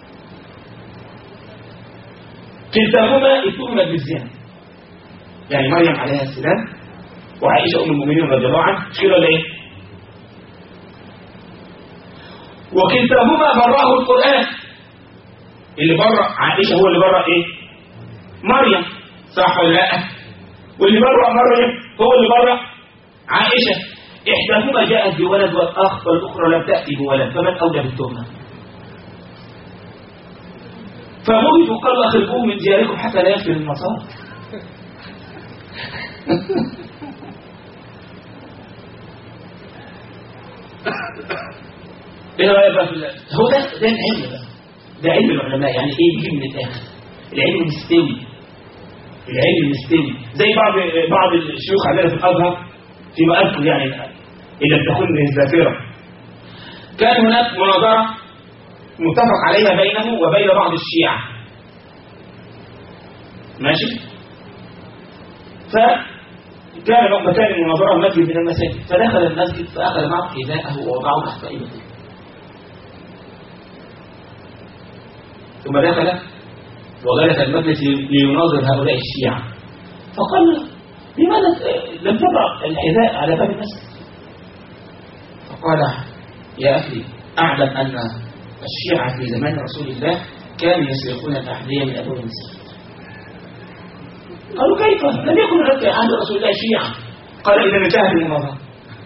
كلتاهما اتهمت بالزنا يعني مريم عليها السلام وعائشة أم المؤمنين رضي الله عنها مش كده ولا إيه؟ وكلتاهما براه القرآن اللي برأ عائشة هو اللي برأ إيه؟ مريم صح ولا لا؟ واللي برأ مريم هو اللي برأ عائشة إحداهما جاءت بولد والآخر والأخرى لم تأتي بولد فمن أوجب التهمة؟ فموتوا قالوا أخرجوه من دياركم حتى لا يفعل المصائب ايه رايك بقى في ال- هو ده ده العلم بقى ده علم العلماء يعني ايه يجي من الاخر العلم المستوي العلم المستوي زي بعض بعض الشيوخ عندنا في الازهر فيما اذكر يعني ان لم تكن الذاكره كان هناك مناظره متفق عليها بينه وبين بعض الشيعة ماشي فكان مكان المناظرة مسجد من المساجد فدخل المسجد فأخذ معه حذاءه ووضعه تحت إبطه ثم دخل وجلس المجلس ليناظر هؤلاء الشيعة فقال له لماذا لم تضع الحذاء على باب المسجد فقال يا أخي أعلم أن الشيعة في زمان رسول الله كانوا يسرقون الأحذية من أبواب المسجد قالوا كيف؟ لم يكن هناك عند رسول الله شيعة قال إذا انتهت المناظرة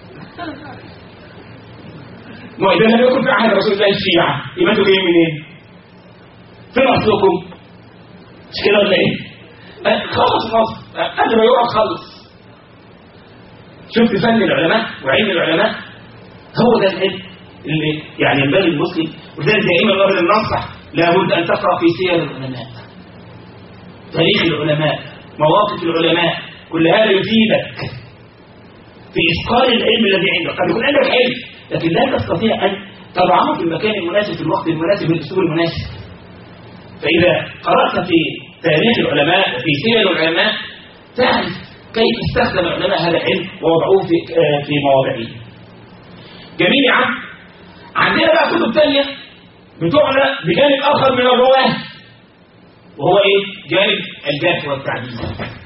وإذا لم يكن في عهد رسول الله الشيعة يبقى انتوا جايين منين؟ فين أصلكم؟ مش كده ولا إيه؟ أه، خلص مصر أه، قبل ما يقع خلص شفت فن العلماء وعلم العلماء هو ده العلم اللي يعني ينبغي المسلم وذلك دائما قبل النصح لابد ان تقرا في سير العلماء تاريخ العلماء مواقف العلماء كل هذا يفيدك في إثقال العلم الذي عندك قد يكون عندك علم لكن لا تستطيع أن تضعه في المكان المناسب في الوقت المناسب في الأسلوب المناسب فإذا قرأت في تاريخ العلماء وفي سير العلماء تعرف كيف استخدم العلماء هذا العلم ووضعوه في آه، في مواضعه جميل يا عم عندنا بقى كتب تانية بتعنى بجانب آخر من الرواه وهو إيه؟ جانب الجرح والتعديل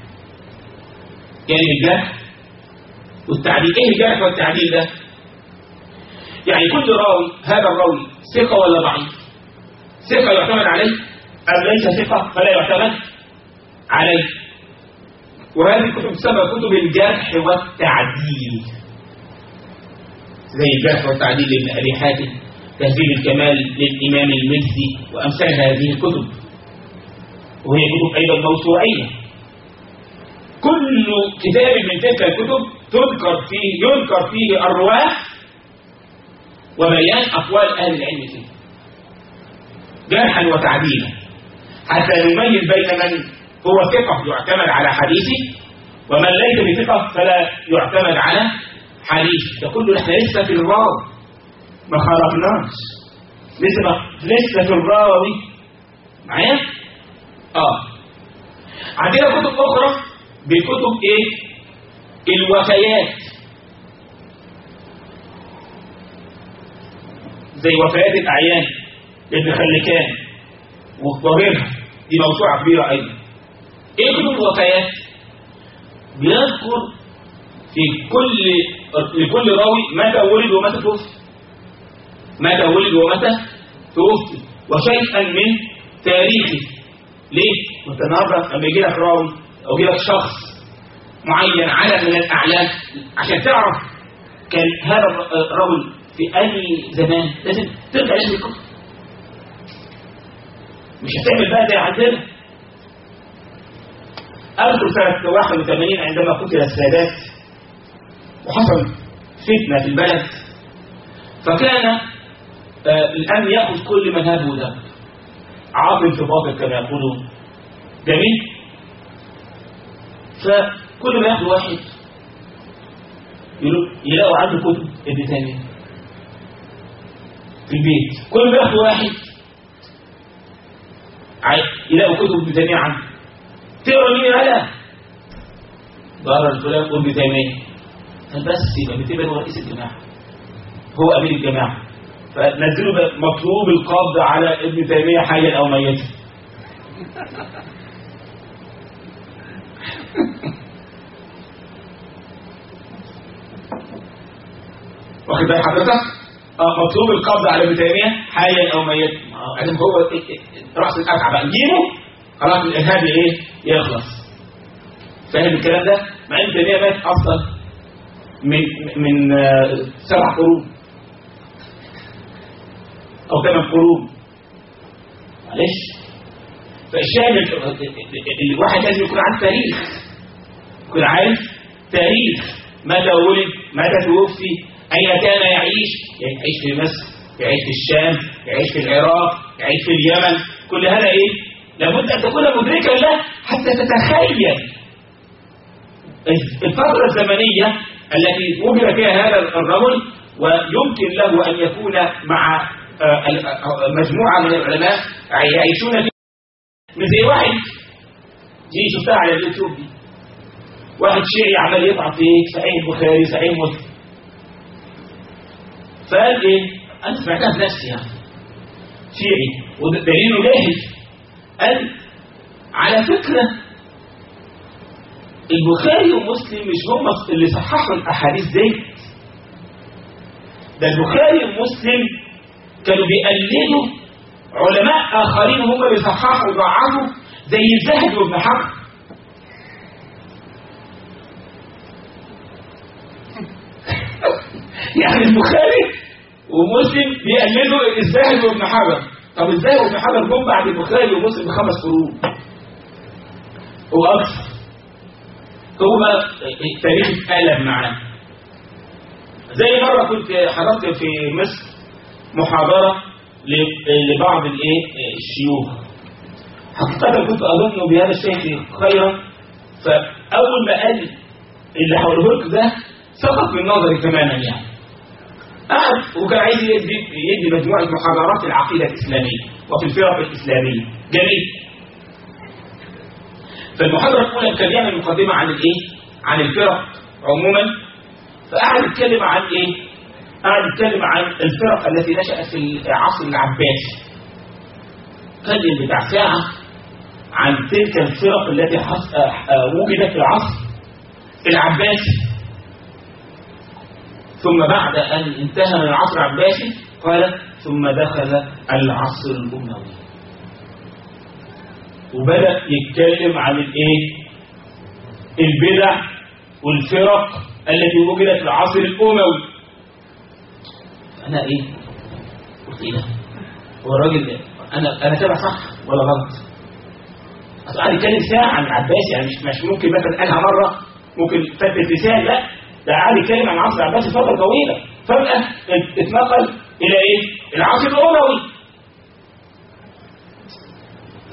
جانب الجرح والتعديل إيه الجرح والتعديل ده؟ يعني كل راوي هذا الراوي ثقة ولا ضعيف؟ ثقة يعتمد عليه أم ليس ثقة فلا يعتمد عليه وهذه الكتب تسمى كتب الجرح والتعديل زي الجرح والتعديل لابن أبي حاتم تهذيب الكمال للإمام المزي وأمثال هذه الكتب وهي كتب أيضا موسوعية كل كتاب من تلك الكتب تذكر فيه يذكر فيه الرواة وبيان أقوال أهل العلم فيه جرحا وتعديلا حتى نميز بين من هو ثقة يعتمد على حديثه ومن ليس بثقة فلا يعتمد على حديثه ده كله احنا لسه في الراوي ما خرجناش لسه ما لسه في الراوي معايا؟ اه عندنا كتب أخرى بكتب ايه؟ الوفيات زي وفيات الأعيان لابن خلكان وغيرها دي موسوعة كبيرة أيضا إيه كتب الوفيات؟ بيذكر في كل لكل راوي متى ولد ومتى توفي متى ولد ومتى توفي وشيئا من تاريخه ليه؟ وانت النهارده لما يجي لك راوي او يجي لك شخص معين عدد من الاعلام عشان تعرف كان هذا الرجل في اي زمان لازم ترجع اسم الكتب مش هتعمل بقى زي عندنا أذكر سنة 81 عندما قتل السادات وحصل فتنة في البلد فكان آه الأمن يأخذ كل من هاب ودب عاطل في باطل كما يقولون جميل فكل ما ياخذ واحد يلاقوا عنده كتب ابن تيمية في البيت كل ما ياخذ واحد يلاقوا كتب ابن تيمية عنده تقرا مين هلا ضرر الفلان ابن تيمية قال بس يبقى ابن تيمية هو رئيس الجماعة هو أمير الجماعة فنزلوا مطلوب القبض على ابن تيمية حيا أو ميتا واخد بال حضرتك؟ اه مطلوب القبض على ابن تيمية حيا أو ميتا عشان هو رأس الأفعى بقى نجيبه خلاص الإرهاب إيه؟ يخلص فاهم الكلام ده؟ مع ان تيمية مات أصلا من من سبع قرون أو ثمان قرون معلش فالشاهد الواحد لازم يكون عارف تاريخ يكون عارف تاريخ متى ولد متى توفي أين كان يعيش يعيش في مصر يعيش في الشام يعيش في العراق يعيش في اليمن كل هذا إيه لابد أن تكون مدركا له حتى تتخيل الفترة الزمنية التي وجد فيها هذا الرجل ويمكن له أن يكون مع مجموعة من العلماء يعيشون في من زي واحد دي شفتها على اليوتيوب دي واحد شيعي عمال يطعن في صحيح البخاري صحيح مسلم فقال ايه انا سمعتها بنفسي يعني شيعي ودليله جاهز قال على فكرة البخاري ومسلم مش هم اللي صححوا الاحاديث دي ده البخاري ومسلم كانوا بيقلدوا علماء آخرين هم اللي صححوا وضعفوا زي الزهد وابن حجر يعني البخاري ومسلم بيقلدوا الزاهد وابن حجر طب الزاهد وابن حجر جم بعد البخاري ومسلم بخمس قرون واكثر هو التاريخ اتقلب معاه زي مره كنت حضرت في مصر محاضره لبعض الايه الشيوخ حقيقة كنت أظن بهذا الشيخ خيرا فأول ما قال اللي هقوله لك ده سقط من نظري تماما يعني قعد وكان عايز يدي, يدي مجموعة محاضرات في العقيدة الإسلامية وفي الفرق الإسلامية جميل فالمحاضرة الأولى كان يعمل مقدمة عن الإيه؟ عن الفرق عموما فقعد يتكلم عن إيه؟ قعد يتكلم عن الفرق التي نشأت في العصر العباسي قدم بتاع ساعة عن تلك الفرق التي حص... وجدت في العصر العباسي ثم بعد أن انتهى من العصر العباسي قال ثم دخل العصر الأموي وبدأ يتكلم عن الايه البدع والفرق التي وجدت في العصر الأموي أنا إيه قلت إيه ده هو الراجل ده أنا أنا تابع صح ولا غلط أصل قاعد يتكلم ساعة عن العباسي يعني مش مش ممكن مثلا قالها مرة ممكن فتت لسان لا ده قاعد يتكلم عن العصر العباسي فترة طويلة فجأة اتنقل إلى إيه؟ العصر الأموي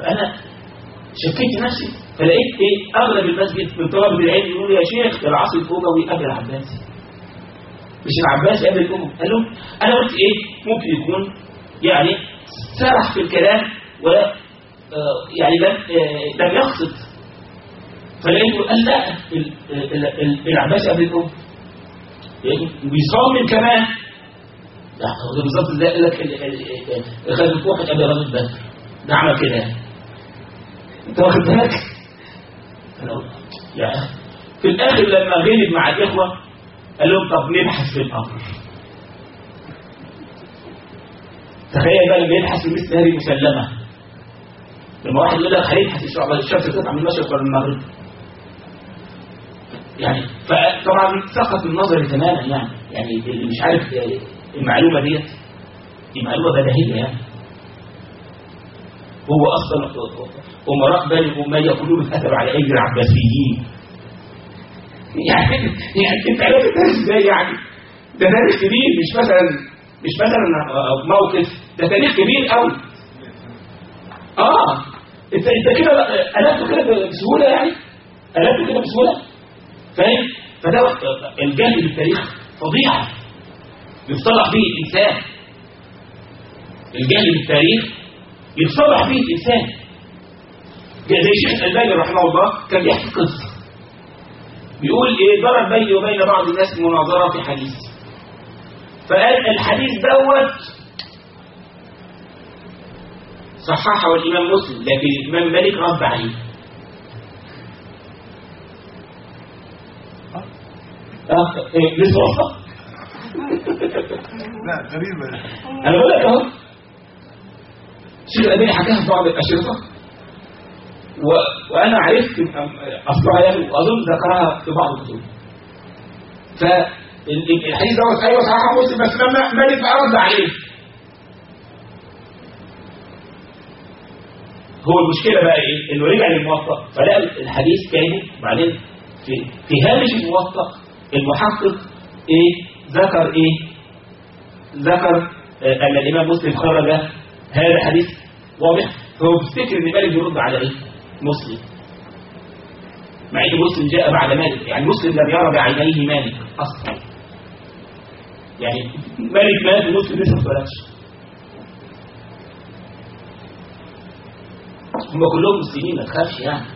فانا شكيت نفسي فلقيت ايه اغلب المسجد من طلبه العلم يقولوا يا شيخ العصر الاموي قبل العباسي مش العباسي قبل الامم قال لهم انا قلت ايه ممكن يكون يعني سرح في الكلام و آه، يعني لم آه، لم يقصد فلقيته قال لا ال- ال- ال- العباسي قبل الامم لقيته بيصمم كمان لا هو ده بالظبط ده قال لك ال- ال- ال- خد واحد قبل غزوه بدر ده عمل كده يعني انت واخد بالك؟ أنا قلت يعني في الاخر لما غلب مع الاخوه قال لهم طب نبحث في الامر تخيل بقى لما يبحث في مثل هذه المسلمه لما واحد يقول لك هيبحث ان شاء الله الشمس تطلع من المشرق ولا من المغرب يعني فطبعا سقط النظر تماما يعني يعني اللي مش عارف المعلومه ديت دي معلومه بديهيه يعني هو اصلا امراء بني اميه كلهم اتكتب على ايدي العباسيين يعني يعني انت عرفت ده ازاي يعني ده تاريخ كبير مش مثلا مش مثلا موقف ده تاريخ كبير قوي اه انت انت كده قلبته كده بسهوله يعني قلبته كده بسهوله فاهم فده الجهل بالتاريخ فضيحه يصطلح به الانسان الجهل بالتاريخ يتصلح به الإنسان زي شيخ الألباني رحمه الله كان بيحكي قصة بيقول إيه ضرب بيني وبين بعض الناس مناظرة في حديث فقال الحديث دوت صححه الإمام مسلم لكن الإمام مالك رد عليه اه إيه لسه وصل لا غريبة انا بقول لك اهو الشيخ الألباني حكاها في بعض الأشرطة و... وأنا عرفت أصلها يعني وأظن ذكرها في بعض الكتب فالحديث دوت أيوه صحيح مسلم بس لما مالك بقى رد عليه هو المشكلة بقى إيه؟ إنه رجع للموطأ فلقى الحديث كان بعدين في في هامش الموطأ المحقق إيه؟ ذكر إيه؟ ذكر آه، أن الإمام مسلم خرج هذا حديث واضح فهو بيفتكر ان مالك بيرد على ايه مسلم مع ان مسلم جاء بعد مالك يعني مسلم لم يرى بعينيه مالك اصلا يعني مالك مات ومسلم لسه ما اتولدش هم كلهم مسلمين ما تخافش يعني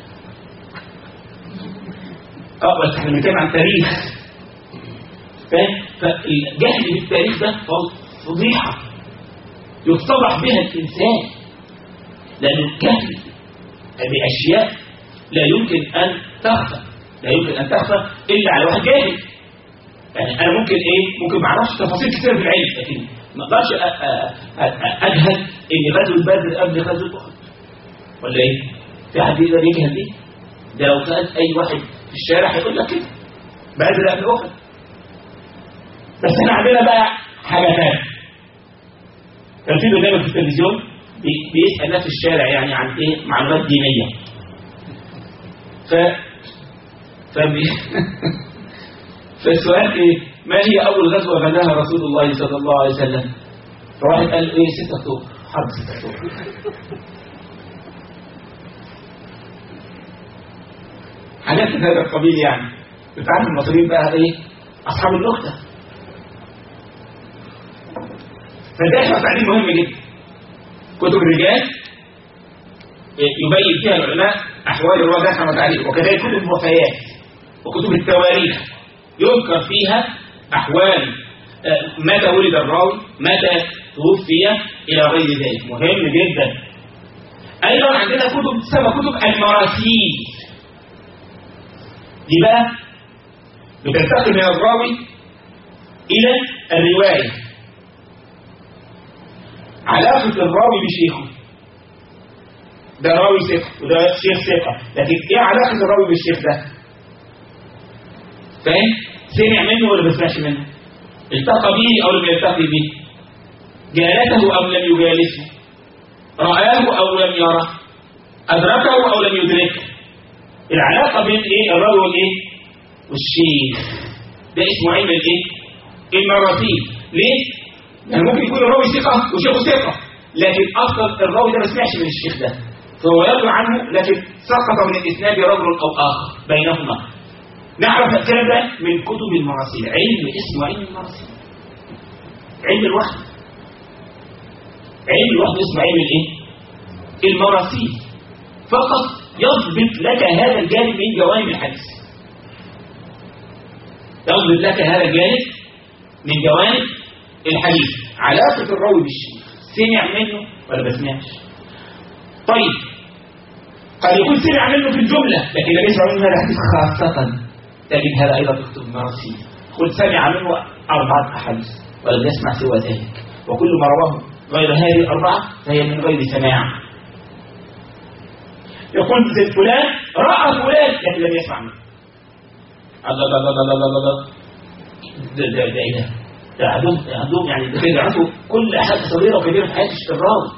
اه بس احنا بنتكلم عن تاريخ فاهم فالجهل بالتاريخ ده فضيحه يصطلح بها الإنسان لأن الجهل بأشياء لا يمكن أن تخفى لا يمكن أن تخفى إلا على واحد جاهل يعني أنا ممكن إيه ممكن ما أعرفش تفاصيل كتير في العلم لكن ما أقدرش أ- أ- أ- أجهل إن غزوة بدر قبل غزوة أحد ولا إيه؟ في حد يقدر يجهل دي؟ ده لو سأل أي واحد في الشارع هيقول لك كده بدر قبل أحد بس احنا عندنا بقى حاجة ثانيه كان في برنامج في التلفزيون بي- بيسأل ناس في الشارع يعني عن ايه معلومات دينية ف فبي... فالسؤال ايه ما هي اول غزوة غزاها رسول الله صلى الله عليه وسلم فواحد قال ايه 6 اكتوبر حرب 6 اكتوبر حاجات من هذا القبيل يعني انت عارف المصريين بقى ايه اصحاب النكته فده احنا تعليم مهم جدا كتب الرجال يبين فيها العلماء احوال الرجاحه وتعليم وكذلك كتب الوفيات وكتب التواريخ يذكر فيها احوال آه، متى ولد الراوي متى توفي الى غير ذلك مهم جدا ايضا عندنا كتب تسمى كتب المراسيل دي بقى بتنتقل من الراوي الى الروايه علاقة الراوي بشيخه ده راوي ثقة وده شيخ ثقة لكن ايه علاقة الراوي بالشيخ ده فاهم سمع منه ولا ما سمعش منه التقى به او لم يلتقي به جالسه او لم يجالسه رآه او لم يره ادركه او لم يدركه العلاقة بين ايه الراوي والايه والشيخ ده اسمه علم الايه المراتيب ليه يعني ممكن يكون الراوي ثقة وشيخه ثقة لكن أصلا الراوي ده ما سمعش من الشيخ ده فهو يروي عنه لكن سقط من الإسناد رجل أو آخر بينهما نعرف الكلام ده من كتب المراسيل علم اسمه علم المراسيل علم الوحي علم الوحي اسمه علم الايه المراسيل فقط يضبط لك هذا الجانب من جوانب الحديث يضبط لك هذا الجانب من جوانب الحديث علاقة الراوي بالشيخ سمع منه ولا ما سمعش طيب قد يكون سمع منه في الجملة لكن لم يسمع منه هذا الحديث خاصة تجد هذا أيضا في كتب المراسيل قل سمع منه أربعة أحاديث ولم يسمع سوى ذلك وكل ما رواه غير هذه الأربعة فهي من غير سماع يقول زي فلان رأى فلان لكن لم يسمع منه الله الله الله الله الله الله ده ده ده ايه ده؟ ده عندهم عندهم يعني ده كده عندهم كل حاجه صغيره وكبيره في حياه الراوي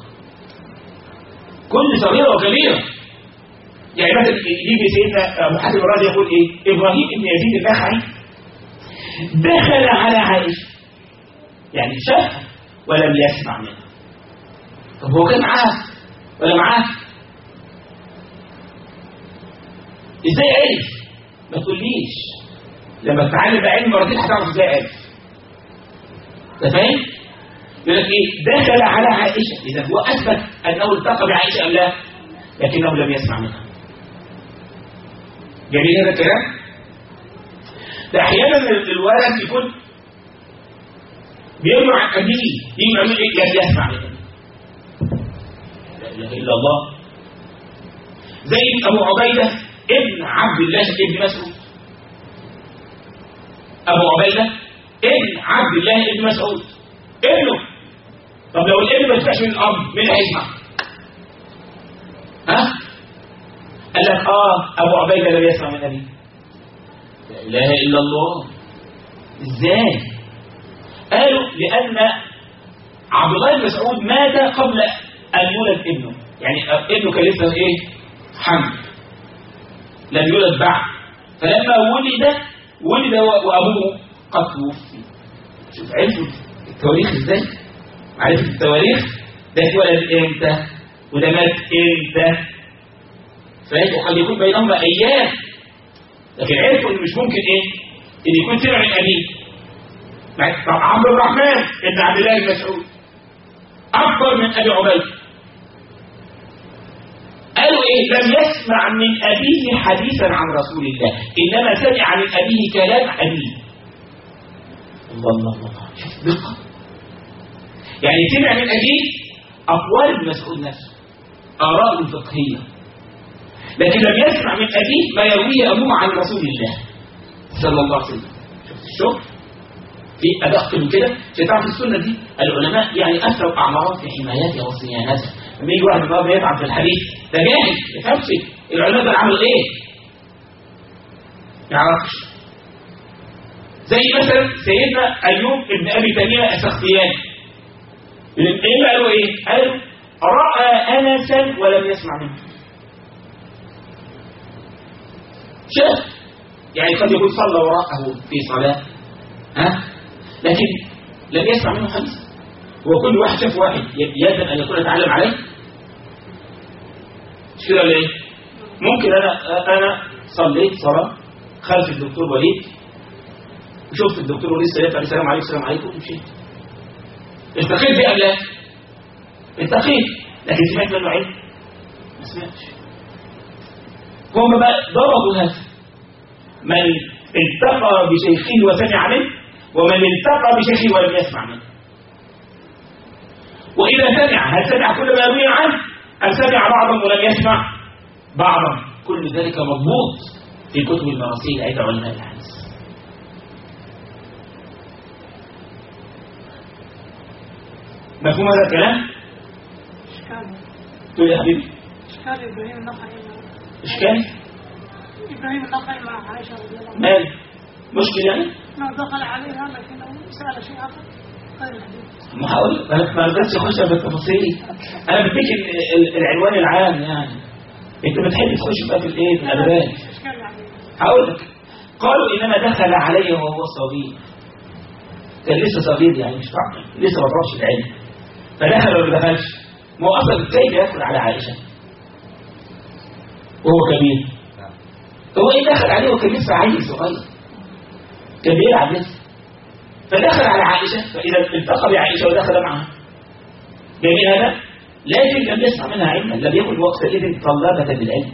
كل صغيره وكبيره يعني مثلا يجي سيدنا ابو حاتم الرازي يقول ايه؟ ابراهيم بن يزيد النخعي دخل على عائشه يعني شافها ولم يسمع منها طب هو كان معاه ولا معاه؟ ازاي عرف؟ ما تقوليش لما تتعلم علم مرتين هتعرف ازاي عرف انت فاهم؟ يقول لك ايه؟ دخل على عائشه اذا هو اثبت انه التقى بعائشه ام لا؟ لكنه لم يسمع منها جميل هذا الكلام؟ ده احيانا الولد يكون بيروي عن ابيه يجي يقول ايه؟ لم يسمع منها لا اله الا الله زي ابو عبيده ابن عبد الله ابن مسعود ابو عبيده ابن عبد الله ابن مسعود ابنه طب لو الابن ما يسمعش من الاب مين اللي هيسمع ها قال لك اه ابو عبيده لم يسمع من ابيه لا اله الا الله ازاي قالوا لان عبد الله بن مسعود مات قبل ان يولد ابنه يعني ابنه كان لسه ايه حمل لم يولد بعد فلما ولد ولد وابوه قد توفي شوف عرفوا التواريخ ازاي عرفت التواريخ ده اتولد امتى وده مات امتى فاهم وقد يكون بينهما ايام لكن عرفوا ان مش ممكن ايه ان يكون سمع من ابيه طب عبد الرحمن ابن عبد الله بن مسعود اكبر من ابي عبيده قالوا ايه لم يسمع من ابيه حديثا عن رسول الله انما سمع من ابيه كلام ابيه الله الله الله شوف دقه يعني سمع من ابيه اقوال ابن مسعود نفسه اراء فقهيه لكن لم يسمع من ابيه ما يرويه ابوه عن رسول الله صلى الله عليه وسلم شفت الشغل في ادق من كده في تعرف السنه دي العلماء يعني اثروا اعمارات في حمايتها وصيانتها لما يجي واحد النهارده يتعب في الحديث ده جاهل ما يفهمش العلماء دول عملوا ايه؟ ما يعرفش زي مثلا سيدنا ايوب ابن ابي تميمه السختياني الاثنين قالوا ايه؟ قالوا راى انسا ولم يسمع منه شاف يعني قد يكون صلى وراءه في صلاه ها لكن لم يسمع منه حديث هو كل واحد شاف واحد يلزم ان يكون يتعلم عليه مش كده ولا ايه؟ ممكن انا انا صليت صلاه خلف الدكتور وليد وشفت الدكتور وليد سلام عليه السلام عليكم السلام عليكم ومشيت التقيت بيه ام لا؟ التقيت لكن سمعت منه علم؟ ما سمعتش هم بقى ضربوا هذا من التقى بشيخه وسمع منه ومن التقى بشيخه ولم يسمع منه وإذا سمع هل سمع كل ما يروي عنه أم سمع بعضا ولم يسمع بعضا كل ذلك مضبوط في كتب المراسيل عند علماء الحديث مفهوم هذا الكلام؟ إشكال تقول يا حبيبي إشكال إبراهيم النخعي إشكال؟ إبراهيم النخعي مع عائشة رضي الله عنها مال مشكلة يعني؟ ما دخل عليها لكنه سأل شيء آخر غير الحديث ما هقول انا ما رضيتش اخش في التفاصيل انا بديك ال- ال- العنوان العام يعني انت بتحب تخش بقى في الايه في الالبان إشكال يعني هقول لك قالوا انما دخل علي وهو صغير كان لسه صغير يعني مش فاهم لسه ما طلعش العلم فدخل ولا ما دخلش ما هو اصلا كيف يدخل على عائشه وهو كبير نعم هو ايه دخل عليه وكان لسه عيل صغير كان بيلعب لسه فدخل على عائشة فإذا التقى بعائشة ودخل معها جميل هذا لكن لم يسمع منها علما لم يكن وقتئذ طلابة للعلم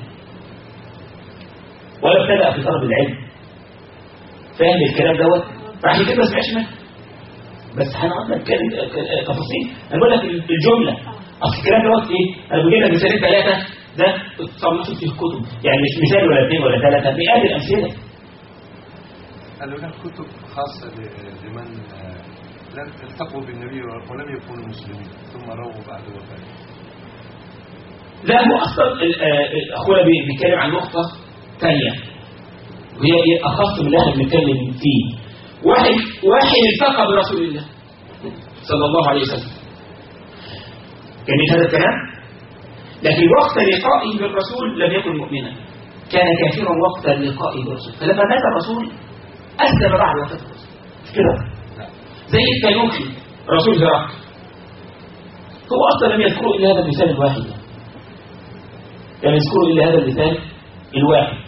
ولا ابتدأ في طلب العلم فاهم الكلام دوت فعشان كده ما سمعش منها بس هنقعد نتكلم ك- تفاصيل انا بقول لك الجمله اصل الكلام دوت ايه انا بجيب لك مثالين ثلاثه ده اتصنفت فيه كتب يعني مش مثال ولا اثنين ولا ثلاثه مئات الامثله هل هناك كتب خاصة ل- لمن آه، لم التقوا بالنبي ولم يكونوا مسلمين ثم رووا بعد وفاته لا هو اصلا ال- آه، اخونا بي- بيتكلم عن نقطه ثانيه وهي إيه اخص من اللي احنا بنتكلم فيه واحد واحد التقى برسول الله صلى الله عليه وسلم جميل هذا الكلام لكن وقت لقائه بالرسول لم يكن مؤمنا كان كافرا وقت لقائه بالرسول فلما مات الرسول اسلم بعد وفاه الرسول مش كده نعم زي التنوخي رسول هرقل هو اصلا لم يذكروا الا هذا المثال الواحد لم يذكروا الا هذا المثال الواحد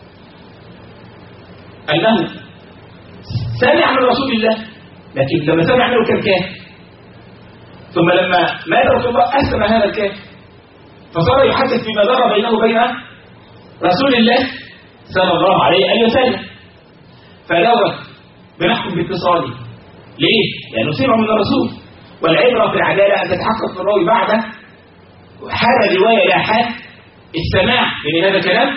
انه سمع من رسول الله لكن لما سمع منه كان كافر ثم لما مات رسول الله اسلم هذا الكافر فصار يحدث فيما دار بينه وبين رسول الله صلى الله عليه وسلم فدوت بنحكم باتصاله ليه؟ لأنه سمع من الرسول والعبرة في العدالة أن تتحقق في الراوي بعد حال رواية لا حال السماع من هذا الكلام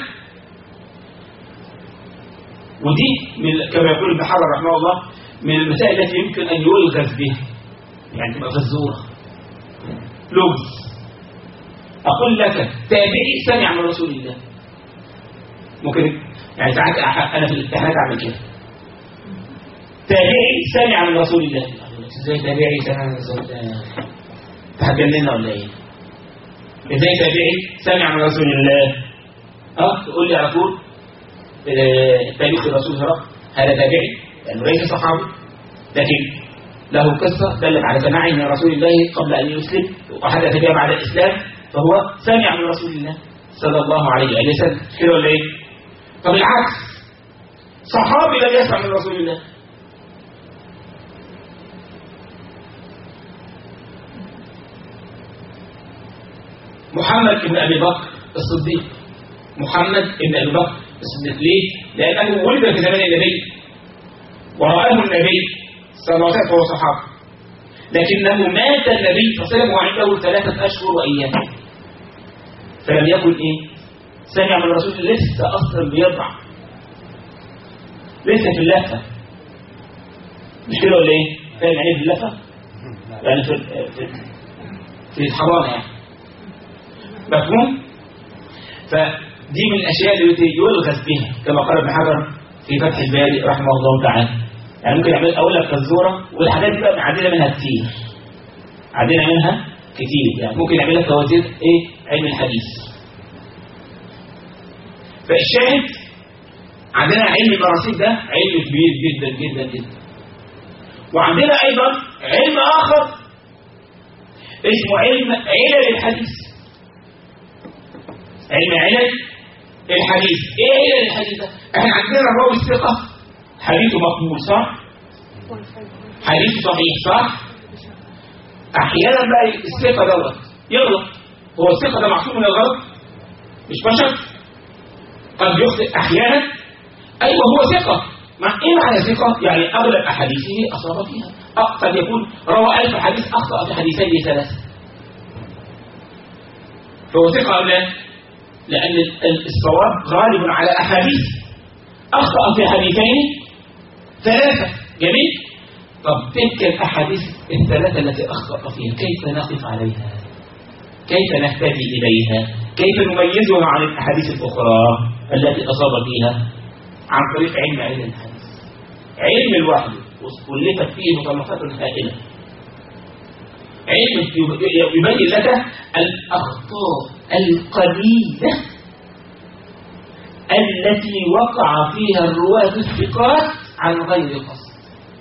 ودي من كما يقول ابن حجر رحمه الله من المسائل التي يمكن أن يلغز بها يعني تبقى غزورة لغز أقول لك تابعي سمع من رسول الله ممكن يعني ساعات أح- أنا في الامتحانات أعمل كده تابعي سمع من رسول الله ازاي تابعي سمع من رسول الله هتجننا ولا ايه ازاي تابعي سمع من رسول الله اه تقول لي على طول آه، تاريخ الرسول هرقل هذا تابعي لانه ليس صحابي لكن له قصه دلت على سماعه من رسول الله قبل ان يسلم وحدث بها بعد الاسلام فهو سمع من رسول الله صلى الله عليه وسلم مش كده ولا ايه؟ طب العكس صحابي لم يسمع من رسول الله محمد بن أبي بكر الصديق محمد بن أبي بكر الصديق ليه؟ لأنه ولد في زمن النبي ورآه النبي صلى الله عليه وسلم وهو صحابي لكنه مات النبي صلى الله عليه وسلم وعنده ثلاثة أشهر وأيام فلم يكن إيه؟ سمع من الرسول لسه أصلا بيضع لسه في اللفة مش كده ولا إيه؟ فاهم يعني إيه في اللفة؟ نعم يعني في في في الحضانة يعني مفهوم؟ فدي من الأشياء التي يلغز بها كما قال ابن حجر في فتح الباري رحمه الله تعالى يعني ممكن يعمل أقول لك فزورة والحاجات دي بقى عندنا منها كتير عندنا منها كتير يعني ممكن يعمل لك فوازير إيه علم الحديث فالشاهد عندنا علم المراسيل ده علم كبير جدا جدا جدا وعندنا أيضا علم آخر اسمه علم علل الحديث علم علل الحديث ايه علل الحديث ده احنا عندنا الراوي الثقة حديثه مقبول صح حديثه صحيح صح احيانا بقى الثقة دوت يغلط هو الثقة ده معصوم من الغلط مش بشر قد يخطئ احيانا ايوه هو ثقة مع ايه معنى ثقة يعني اغلب احاديثه اصاب فيها أه قد يكون روى ألف حديث اخطأ في حديثين ثلاثة فهو ثقة أم لا؟ لأن ال- ال- الصواب غالب على أحاديث أخطأ في حديثين ثلاثة جميل؟ طب تلك الأحاديث الثلاثة التي أخطأ فيها كيف نقف عليها؟ كيف نهتدي إليها؟ كيف نميزها عن الأحاديث الأخرى التي أصاب فيها؟ عن طريق علم علم الحديث علم الوحي وكلفت فيه مصنفات هائلة علم يبين لك الأخطاء القليلة التي وقع فيها الرواة الثقات عن غير قصد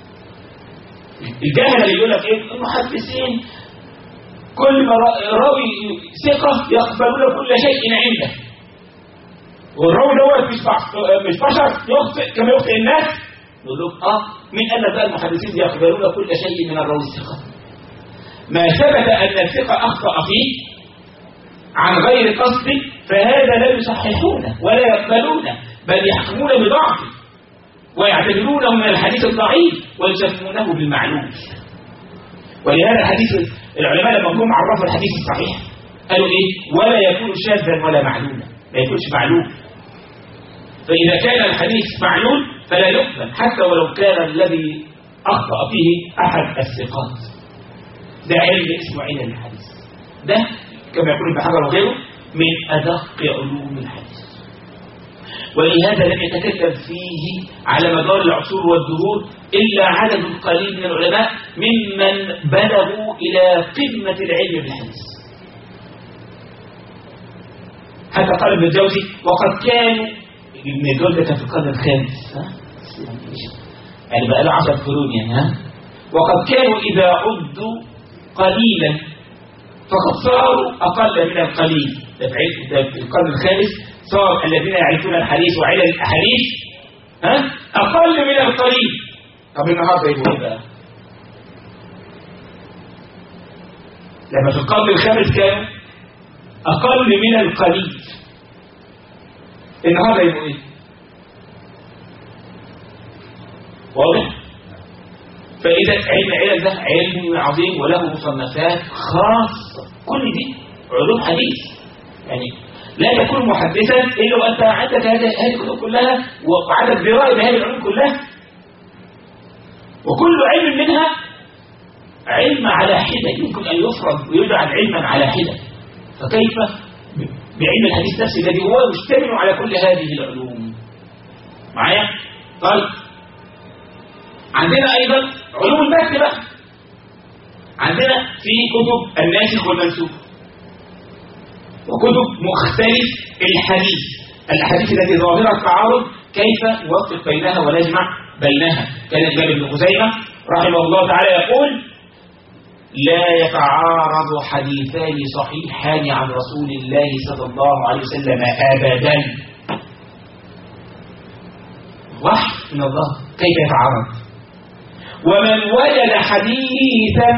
الجهل اللي يقول لك ايه المحدثين كل ما را- راوي ثقة يقبلون كل شيء عنده والراوي دوت مش بع- مش بشر يخطئ كما يخطئ الناس نقول لهم اه مين قال لك بقى المحدثين يقبلون كل شيء من الراوي الثقه ما ثبت ان الثقه اخطا فيه عن غير قصد فهذا لا يصححونه ولا يقبلونه بل يحكمون بضعفه ويعتبرونه من الحديث الضعيف ويسمونه بالمعلول ولهذا الحديث العلماء لما هم عرفوا الحديث الصحيح قالوا ايه ولا يكون شاذا ولا معلولا ما يكونش معلول فإذا كان الحديث معلول فلا يقبل حتى ولو كان الذي أخطأ فيه أحد الثقات ده علم اسمه علم الحديث ده كما يقول ابن حجر وغيره من أدق علوم الحديث ولهذا لم يتكلم فيه على مدار العصور والدهور إلا عدد قليل من العلماء ممن بلغوا إلى قمة العلم بالحديث حتى قال ابن الجوزي وقد كانوا ابن الجوزي كان في القرن الخامس ها؟ يعني بقى له 10 قرون يعني ها وقد كانوا إذا عدوا قليلا فقد صاروا أقل من القليل ده في عد- ده في القرن الخامس صار الذين يعرفون الحديث وعلل الأحاديث ها أقل من القليل طب النهارده يبقوا ايه بقى؟ لما في القرن الخامس كانوا أقل من القليل النهارده يبقوا ايه؟ واضح؟ فإذا علم العلل ده علم عظيم وله مصنفات خاصة كل دي علوم حديث يعني لا تكون محدثا إلا وأنت عندك هذه هذه الكتب كلها وعندك دراية بهذه العلوم كلها وكل علم منها علم على حدة يمكن أن يفرض ويجعل علما على حدة فكيف بعلم الحديث نفسه الذي هو مشتمل على كل هذه العلوم معايا؟ طيب عندنا أيضا علوم المتن بقى عندنا في كتب الناسخ والمنسوخ وكتب مختلف الحديث الأحاديث التي ظاهرة التعارض كيف نوفق بينها ونجمع بينها كان الإمام ابن خزيمة رحمه الله تعالى يقول لا يتعارض حديثان صحيحان عن رسول الله صلى الله عليه وسلم أبدا وحي من الله كيف يتعارض ومن وجد حديثا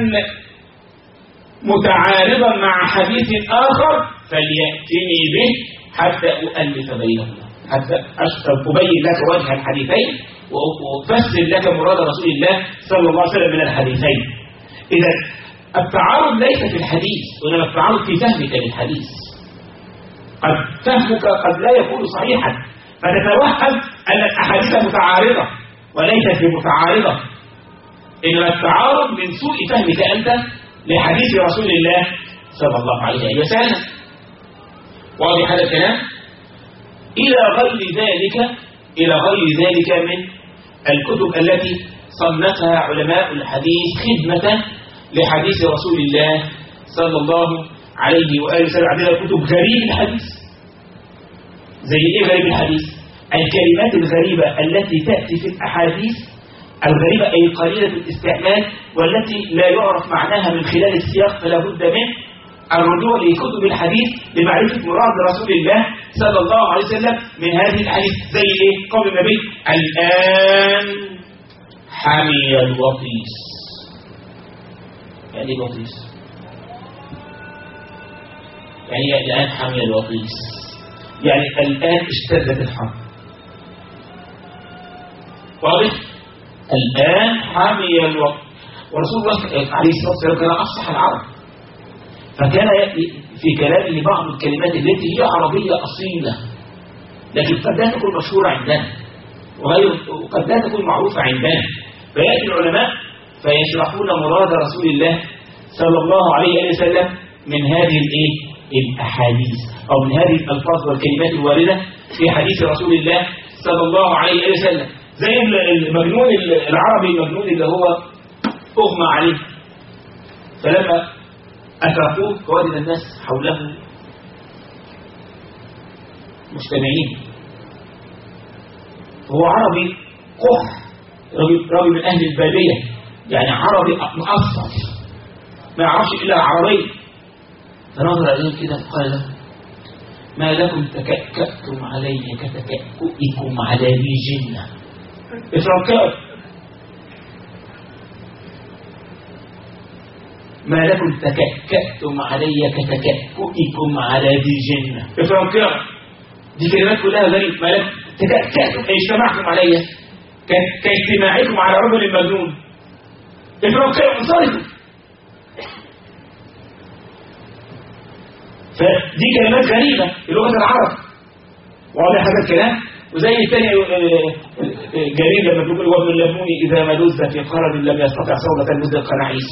متعارضا مع حديث آخر فليأتني به حتى أؤلف بينهما حتى أشتر أبين لك وجه الحديثين وأفسر لك مراد رسول الله صلى الله عليه وسلم من الحديثين إذا التعارض ليس في الحديث وإنما التعارض في فهمك للحديث قد فهمك قد لا يكون صحيحا فتتوهم أن الأحاديث متعارضة وليست بمتعارضة إنما التعارض من سوء فهمك أنت لحديث رسول الله صلى الله عليه وسلم واضح هذا الكلام إلى غير ذلك إلى غير ذلك من الكتب التي صنفها علماء الحديث خدمة لحديث رسول الله صلى الله عليه وآله وسلم عندنا كتب غريب الحديث زي إيه غريب الحديث الكلمات الغريبة التي تأتي في الأحاديث الغريبة أي قليلة الاستعمال والتي لا يعرف معناها من خلال السياق فلا بد من الرجوع لكتب الحديث لمعرفة مراد رسول الله صلى الله عليه وسلم من هذه الحديث زي ايه قول النبي الآن حمي الوطيس يعني ايه الوطيس يعني الآن حمي الوطيس يعني الآن اشتدت الحرب واضح الآن حمي الوطيس ورسول الله عليه الصلاة والسلام كان أفصح العرب فكان يأتي في كلامه بعض الكلمات التي هي عربية أصيلة لكن قد لا تكون مشهورة عندنا وغير وقد لا تكون معروفة عندنا فيأتي العلماء فيشرحون مراد رسول الله صلى الله عليه وسلم من هذه الايه الاحاديث او من هذه الالفاظ والكلمات الوارده في حديث رسول الله صلى الله عليه وسلم زي المجنون العربي المجنون اللي هو اغمى عليه فلما أتركوه فوجد الناس حوله مجتمعين هو عربي قح راوي من أهل البادية يعني عربي مؤصل ما يعرفش إلا العربية فنظر إليه كده قال له ما لكم تكأكأتم علي كتكأكئكم على ذي جنة اتركوا ما لكم تكأكأتم علي كتكأكئكم على ذي جنة اتركوا دي كلمات كلها غريب ما لكم تكأكأتم أي اجتمعتم علي ك- كاجتماعكم على رجل مجنون اتركوا انصرفوا فدي كلمات غريبة في لغة العرب واضح هذا الكلام وزي الثاني جرير لما بيقول وابن الليمون إذا ما لز في قرن لم يستطع صوبة المزد القناعيس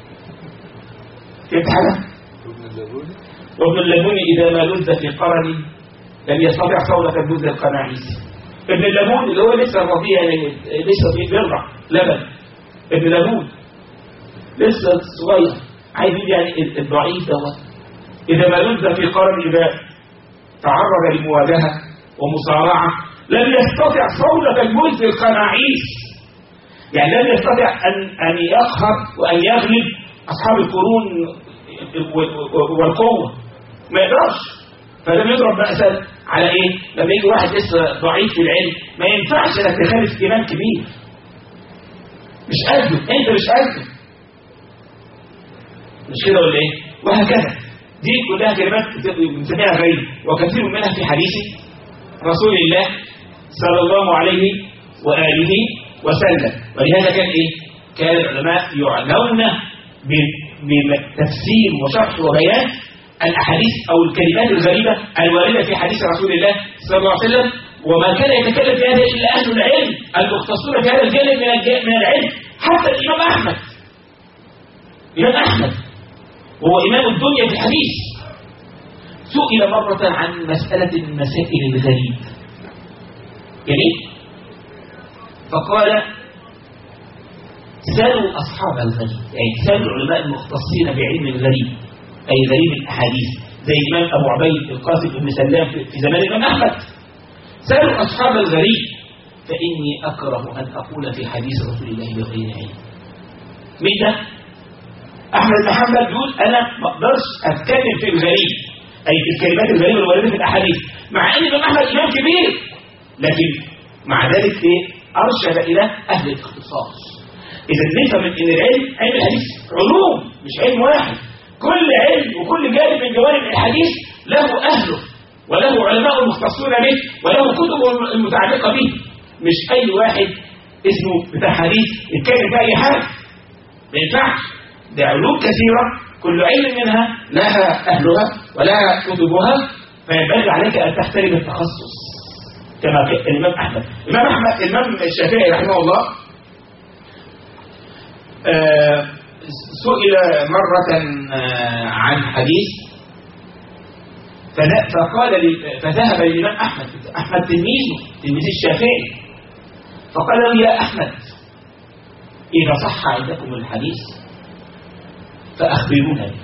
فهمت حاجة؟ ابن اللبون وابن الليمون إذا ما لز في قرن لم يستطع صوبة المزد القناعيس ابن الليمون اللي هو لسه الرضيع يعني لسه بيرضع لبن ابن الليمون لسه صغير عايز يقول يعني الضعيف دوت إذا ما لز في قرن إذا تعرض لمواجهة ومصارعة لم يستطع صولة الملك القناعيس يعني لم يستطع أن أن يقهر وأن يغلب أصحاب القرون والقوة ما يقدرش فلم يضرب بأسا على إيه؟ لما يجي واحد لسه ضعيف في العلم ما ينفعش إنك تخالف إمام كبير مش قده أنت مش قده مش كده ولا إيه؟ وهكذا دي كلها كلمات بنسميها غيب وكثير منها في حديث رسول الله صلى الله عليه وآله وسلم ولهذا كان إيه؟ كان العلماء يعنون بتفسير وشرح وبيان الأحاديث أو الكلمات الغريبة الواردة في حديث رسول الله صلى الله عليه وسلم وما كان يتكلم في هذا إلا أهل العلم المختصون في هذا الجانب من الج- من العلم حتى الإمام أحمد الإمام أحمد وهو إمام الدنيا في الحديث سئل مرة عن مسألة من مسائل الغريب جميل فقال سألوا أصحاب الغريب يعني سألوا العلماء المختصين بعلم الغريب أي غريب الأحاديث زي الإمام أبو عبيد القاسم بن سلام في في زمان الإمام أحمد سألوا أصحاب الغريب فإني أكره أن أقول في حديث رسول الله بغير علم مين ده؟ أحمد بن حنبل يقول أنا ما أقدرش أتكلم في الغريب أي في الكلمات الغريبة الواردة في الأحاديث مع أن الإمام أحمد إمام كبير لكن مع ذلك إيه؟ أرشد إلى أهل الاختصاص إذا نفهم أن العلم علم الحديث علوم مش علم واحد كل علم وكل جانب من جوانب الحديث له أهله وله علماء مختصون به وله كتب المتعلقة به مش أي واحد اسمه بتاع حديث يتكلم في أي حاجة ما ينفعش ده علوم كثيرة كل علم منها لها أهلها ولها كتبها فينبغي عليك أن تحترم التخصص كما كان الإمام أحمد الإمام أحمد الإمام الشافعي رحمه الله آه، سئل مرة آه، عن حديث فلا- فقال لي- فذهب للإمام أحمد أحمد تلميذه تلميذ الشافعي فقال له يا أحمد إذا صح عندكم الحديث فأخبرونا به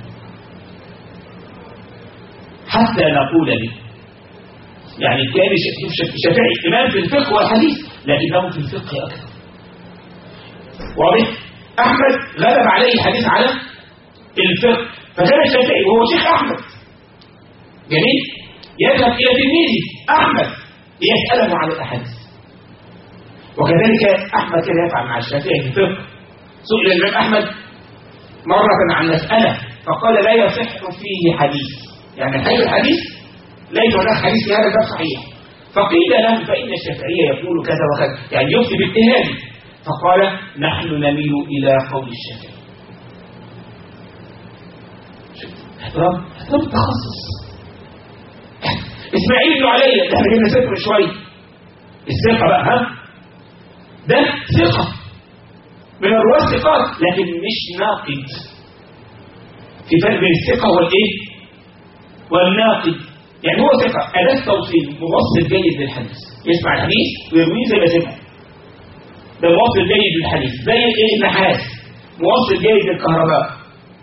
حتى نقول به يعني كان الش- الشافعي إمام في الفقه والحديث لكنه في الفقه أكثر واضح أحمد غلب عليه الحديث على الفقه فكان الشافعي وهو شيخ أحمد جميل يذهب إلى تلميذه أحمد ليسأله عن الأحاديث وكذلك أحمد كان يفعل مع الشافعي في الفقه سئل الإمام أحمد مرة عن مسألة فقال لا يصح فيه حديث يعني الحديث الحديث ليس هناك حديث في هذا الباب صحيح فقيل له فإن الشافعية يقول كذا وكذا يعني يفتي باجتهاده فقال نحن نميل إلى قول الشافعي احترام احترام التخصص اسماعيل بن علي ده احنا جبنا سيرته من شويه الثقه بقى ها ده ثقه من الرواة ثقات لكن مش ناقد في فرق بين الثقه والايه والناقد يعني هو ثقه اداه توصيل موصل جيد للحديث يسمع الحديث ويرويه زي ما سمع ده موصل جيد للحديث زي الايه النحاس موصل جيد للكهرباء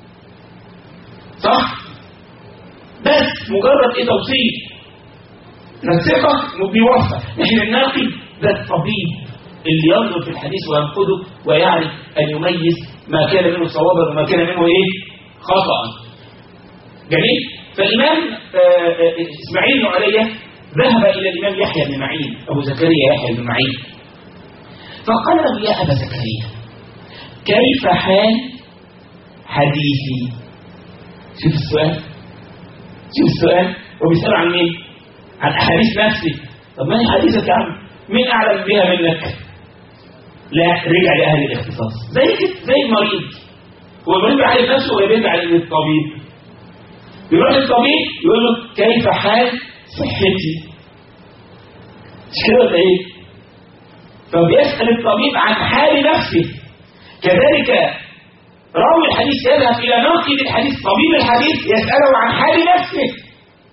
صح بس مجرد ايه توصيل الثقة بيوفق لكن الناقد ده الطبيب اللي ينظر في الحديث وينقده ويعرف أن يميز ما كان منه صوابا وما كان منه إيه خطأ جميل فالإمام آه، آه، إسماعيل بن علية ذهب إلى الإمام يحيى بن معين أبو زكريا يحيى بن معين فقال له يا أبا زكريا كيف حال حديثي شوف السؤال شوف السؤال هو بيسأل عن مين عن أحاديث نفسي طب ما هي حديثك يا عم مين أعلم بها منك لا رجع لأهل الاختصاص زي كده زي المريض هو المريض بيعالج نفسه ولا بيرجع للطبيب يروح للطبيب يقول له كيف حال صحتي مش كده ولا ايه فبيسأل الطبيب عن حال نفسه كذلك راوي الحديث يذهب إلى ناقد الحديث طبيب الحديث يسأله عن حال نفسه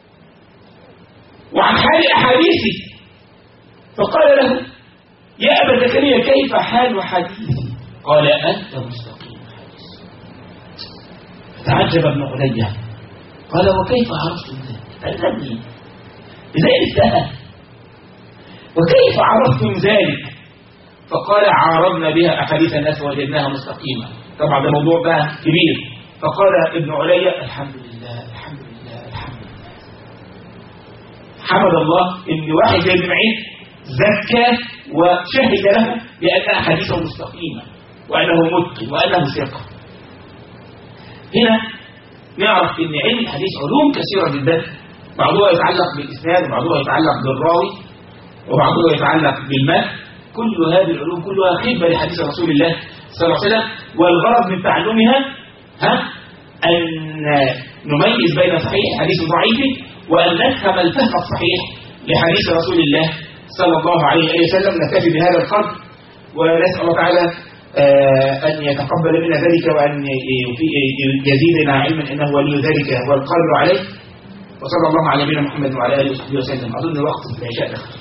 وعن حال أحاديثه فقال له يا أبا زكريا كيف حال حديثي قال أنت مستقيم الحديث فتعجب ابن علي قال وكيف عرفتم ذلك علمني لذلك سأل وكيف عرفتم ذلك فقال عارضنا بها أحاديث الناس وجدناها مستقيمة طبعا ده موضوع بقى كبير فقال ابن علي الحمد لله الحمد لله الحمد لله حمد الله ان واحد زي ابن معين زكى وشهد له بأن أحاديثه مستقيمة وأنه متقن وأنه ثقة هنا نعرف ان علم الحديث علوم كثيرة جدا بعضها يتعلق بالإسناد وبعضها يتعلق بالراوي وبعضها يتعلق بالمتن كل هذه العلوم كلها خدمة لحديث رسول الله صلى الله عليه وسلم والغرض من تعلمها ها أن نميز بين صحيح حديث ضعيف وأن نفهم الفهم الصحيح لحديث رسول الله صلى الله عليه وسلم نكتفي بهذا القدر ونسأل الله تعالى آه، أن يتقبل منا ذلك وأن يزيدنا علما إنه ولي ذلك والقادر عليه وصلى الله على نبينا محمد وعلى آله وصحبه وسلم أظن وقت العشاء دخل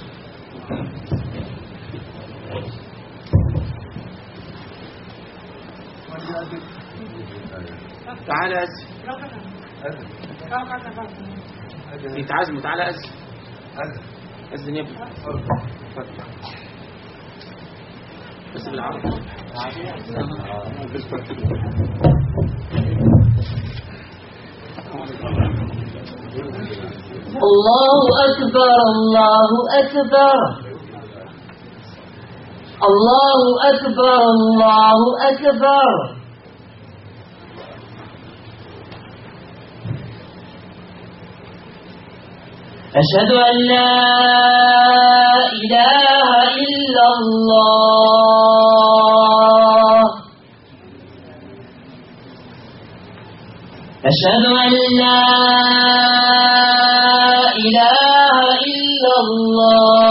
تعالى أسف انت عازم تعالى أسف أذن يا ابني اتفضل. بس بالعربي الله أكبر الله أكبر الله أكبر الله أكبر أشهد أن لا إله إلا الله أشهد أن لا إله إلا الله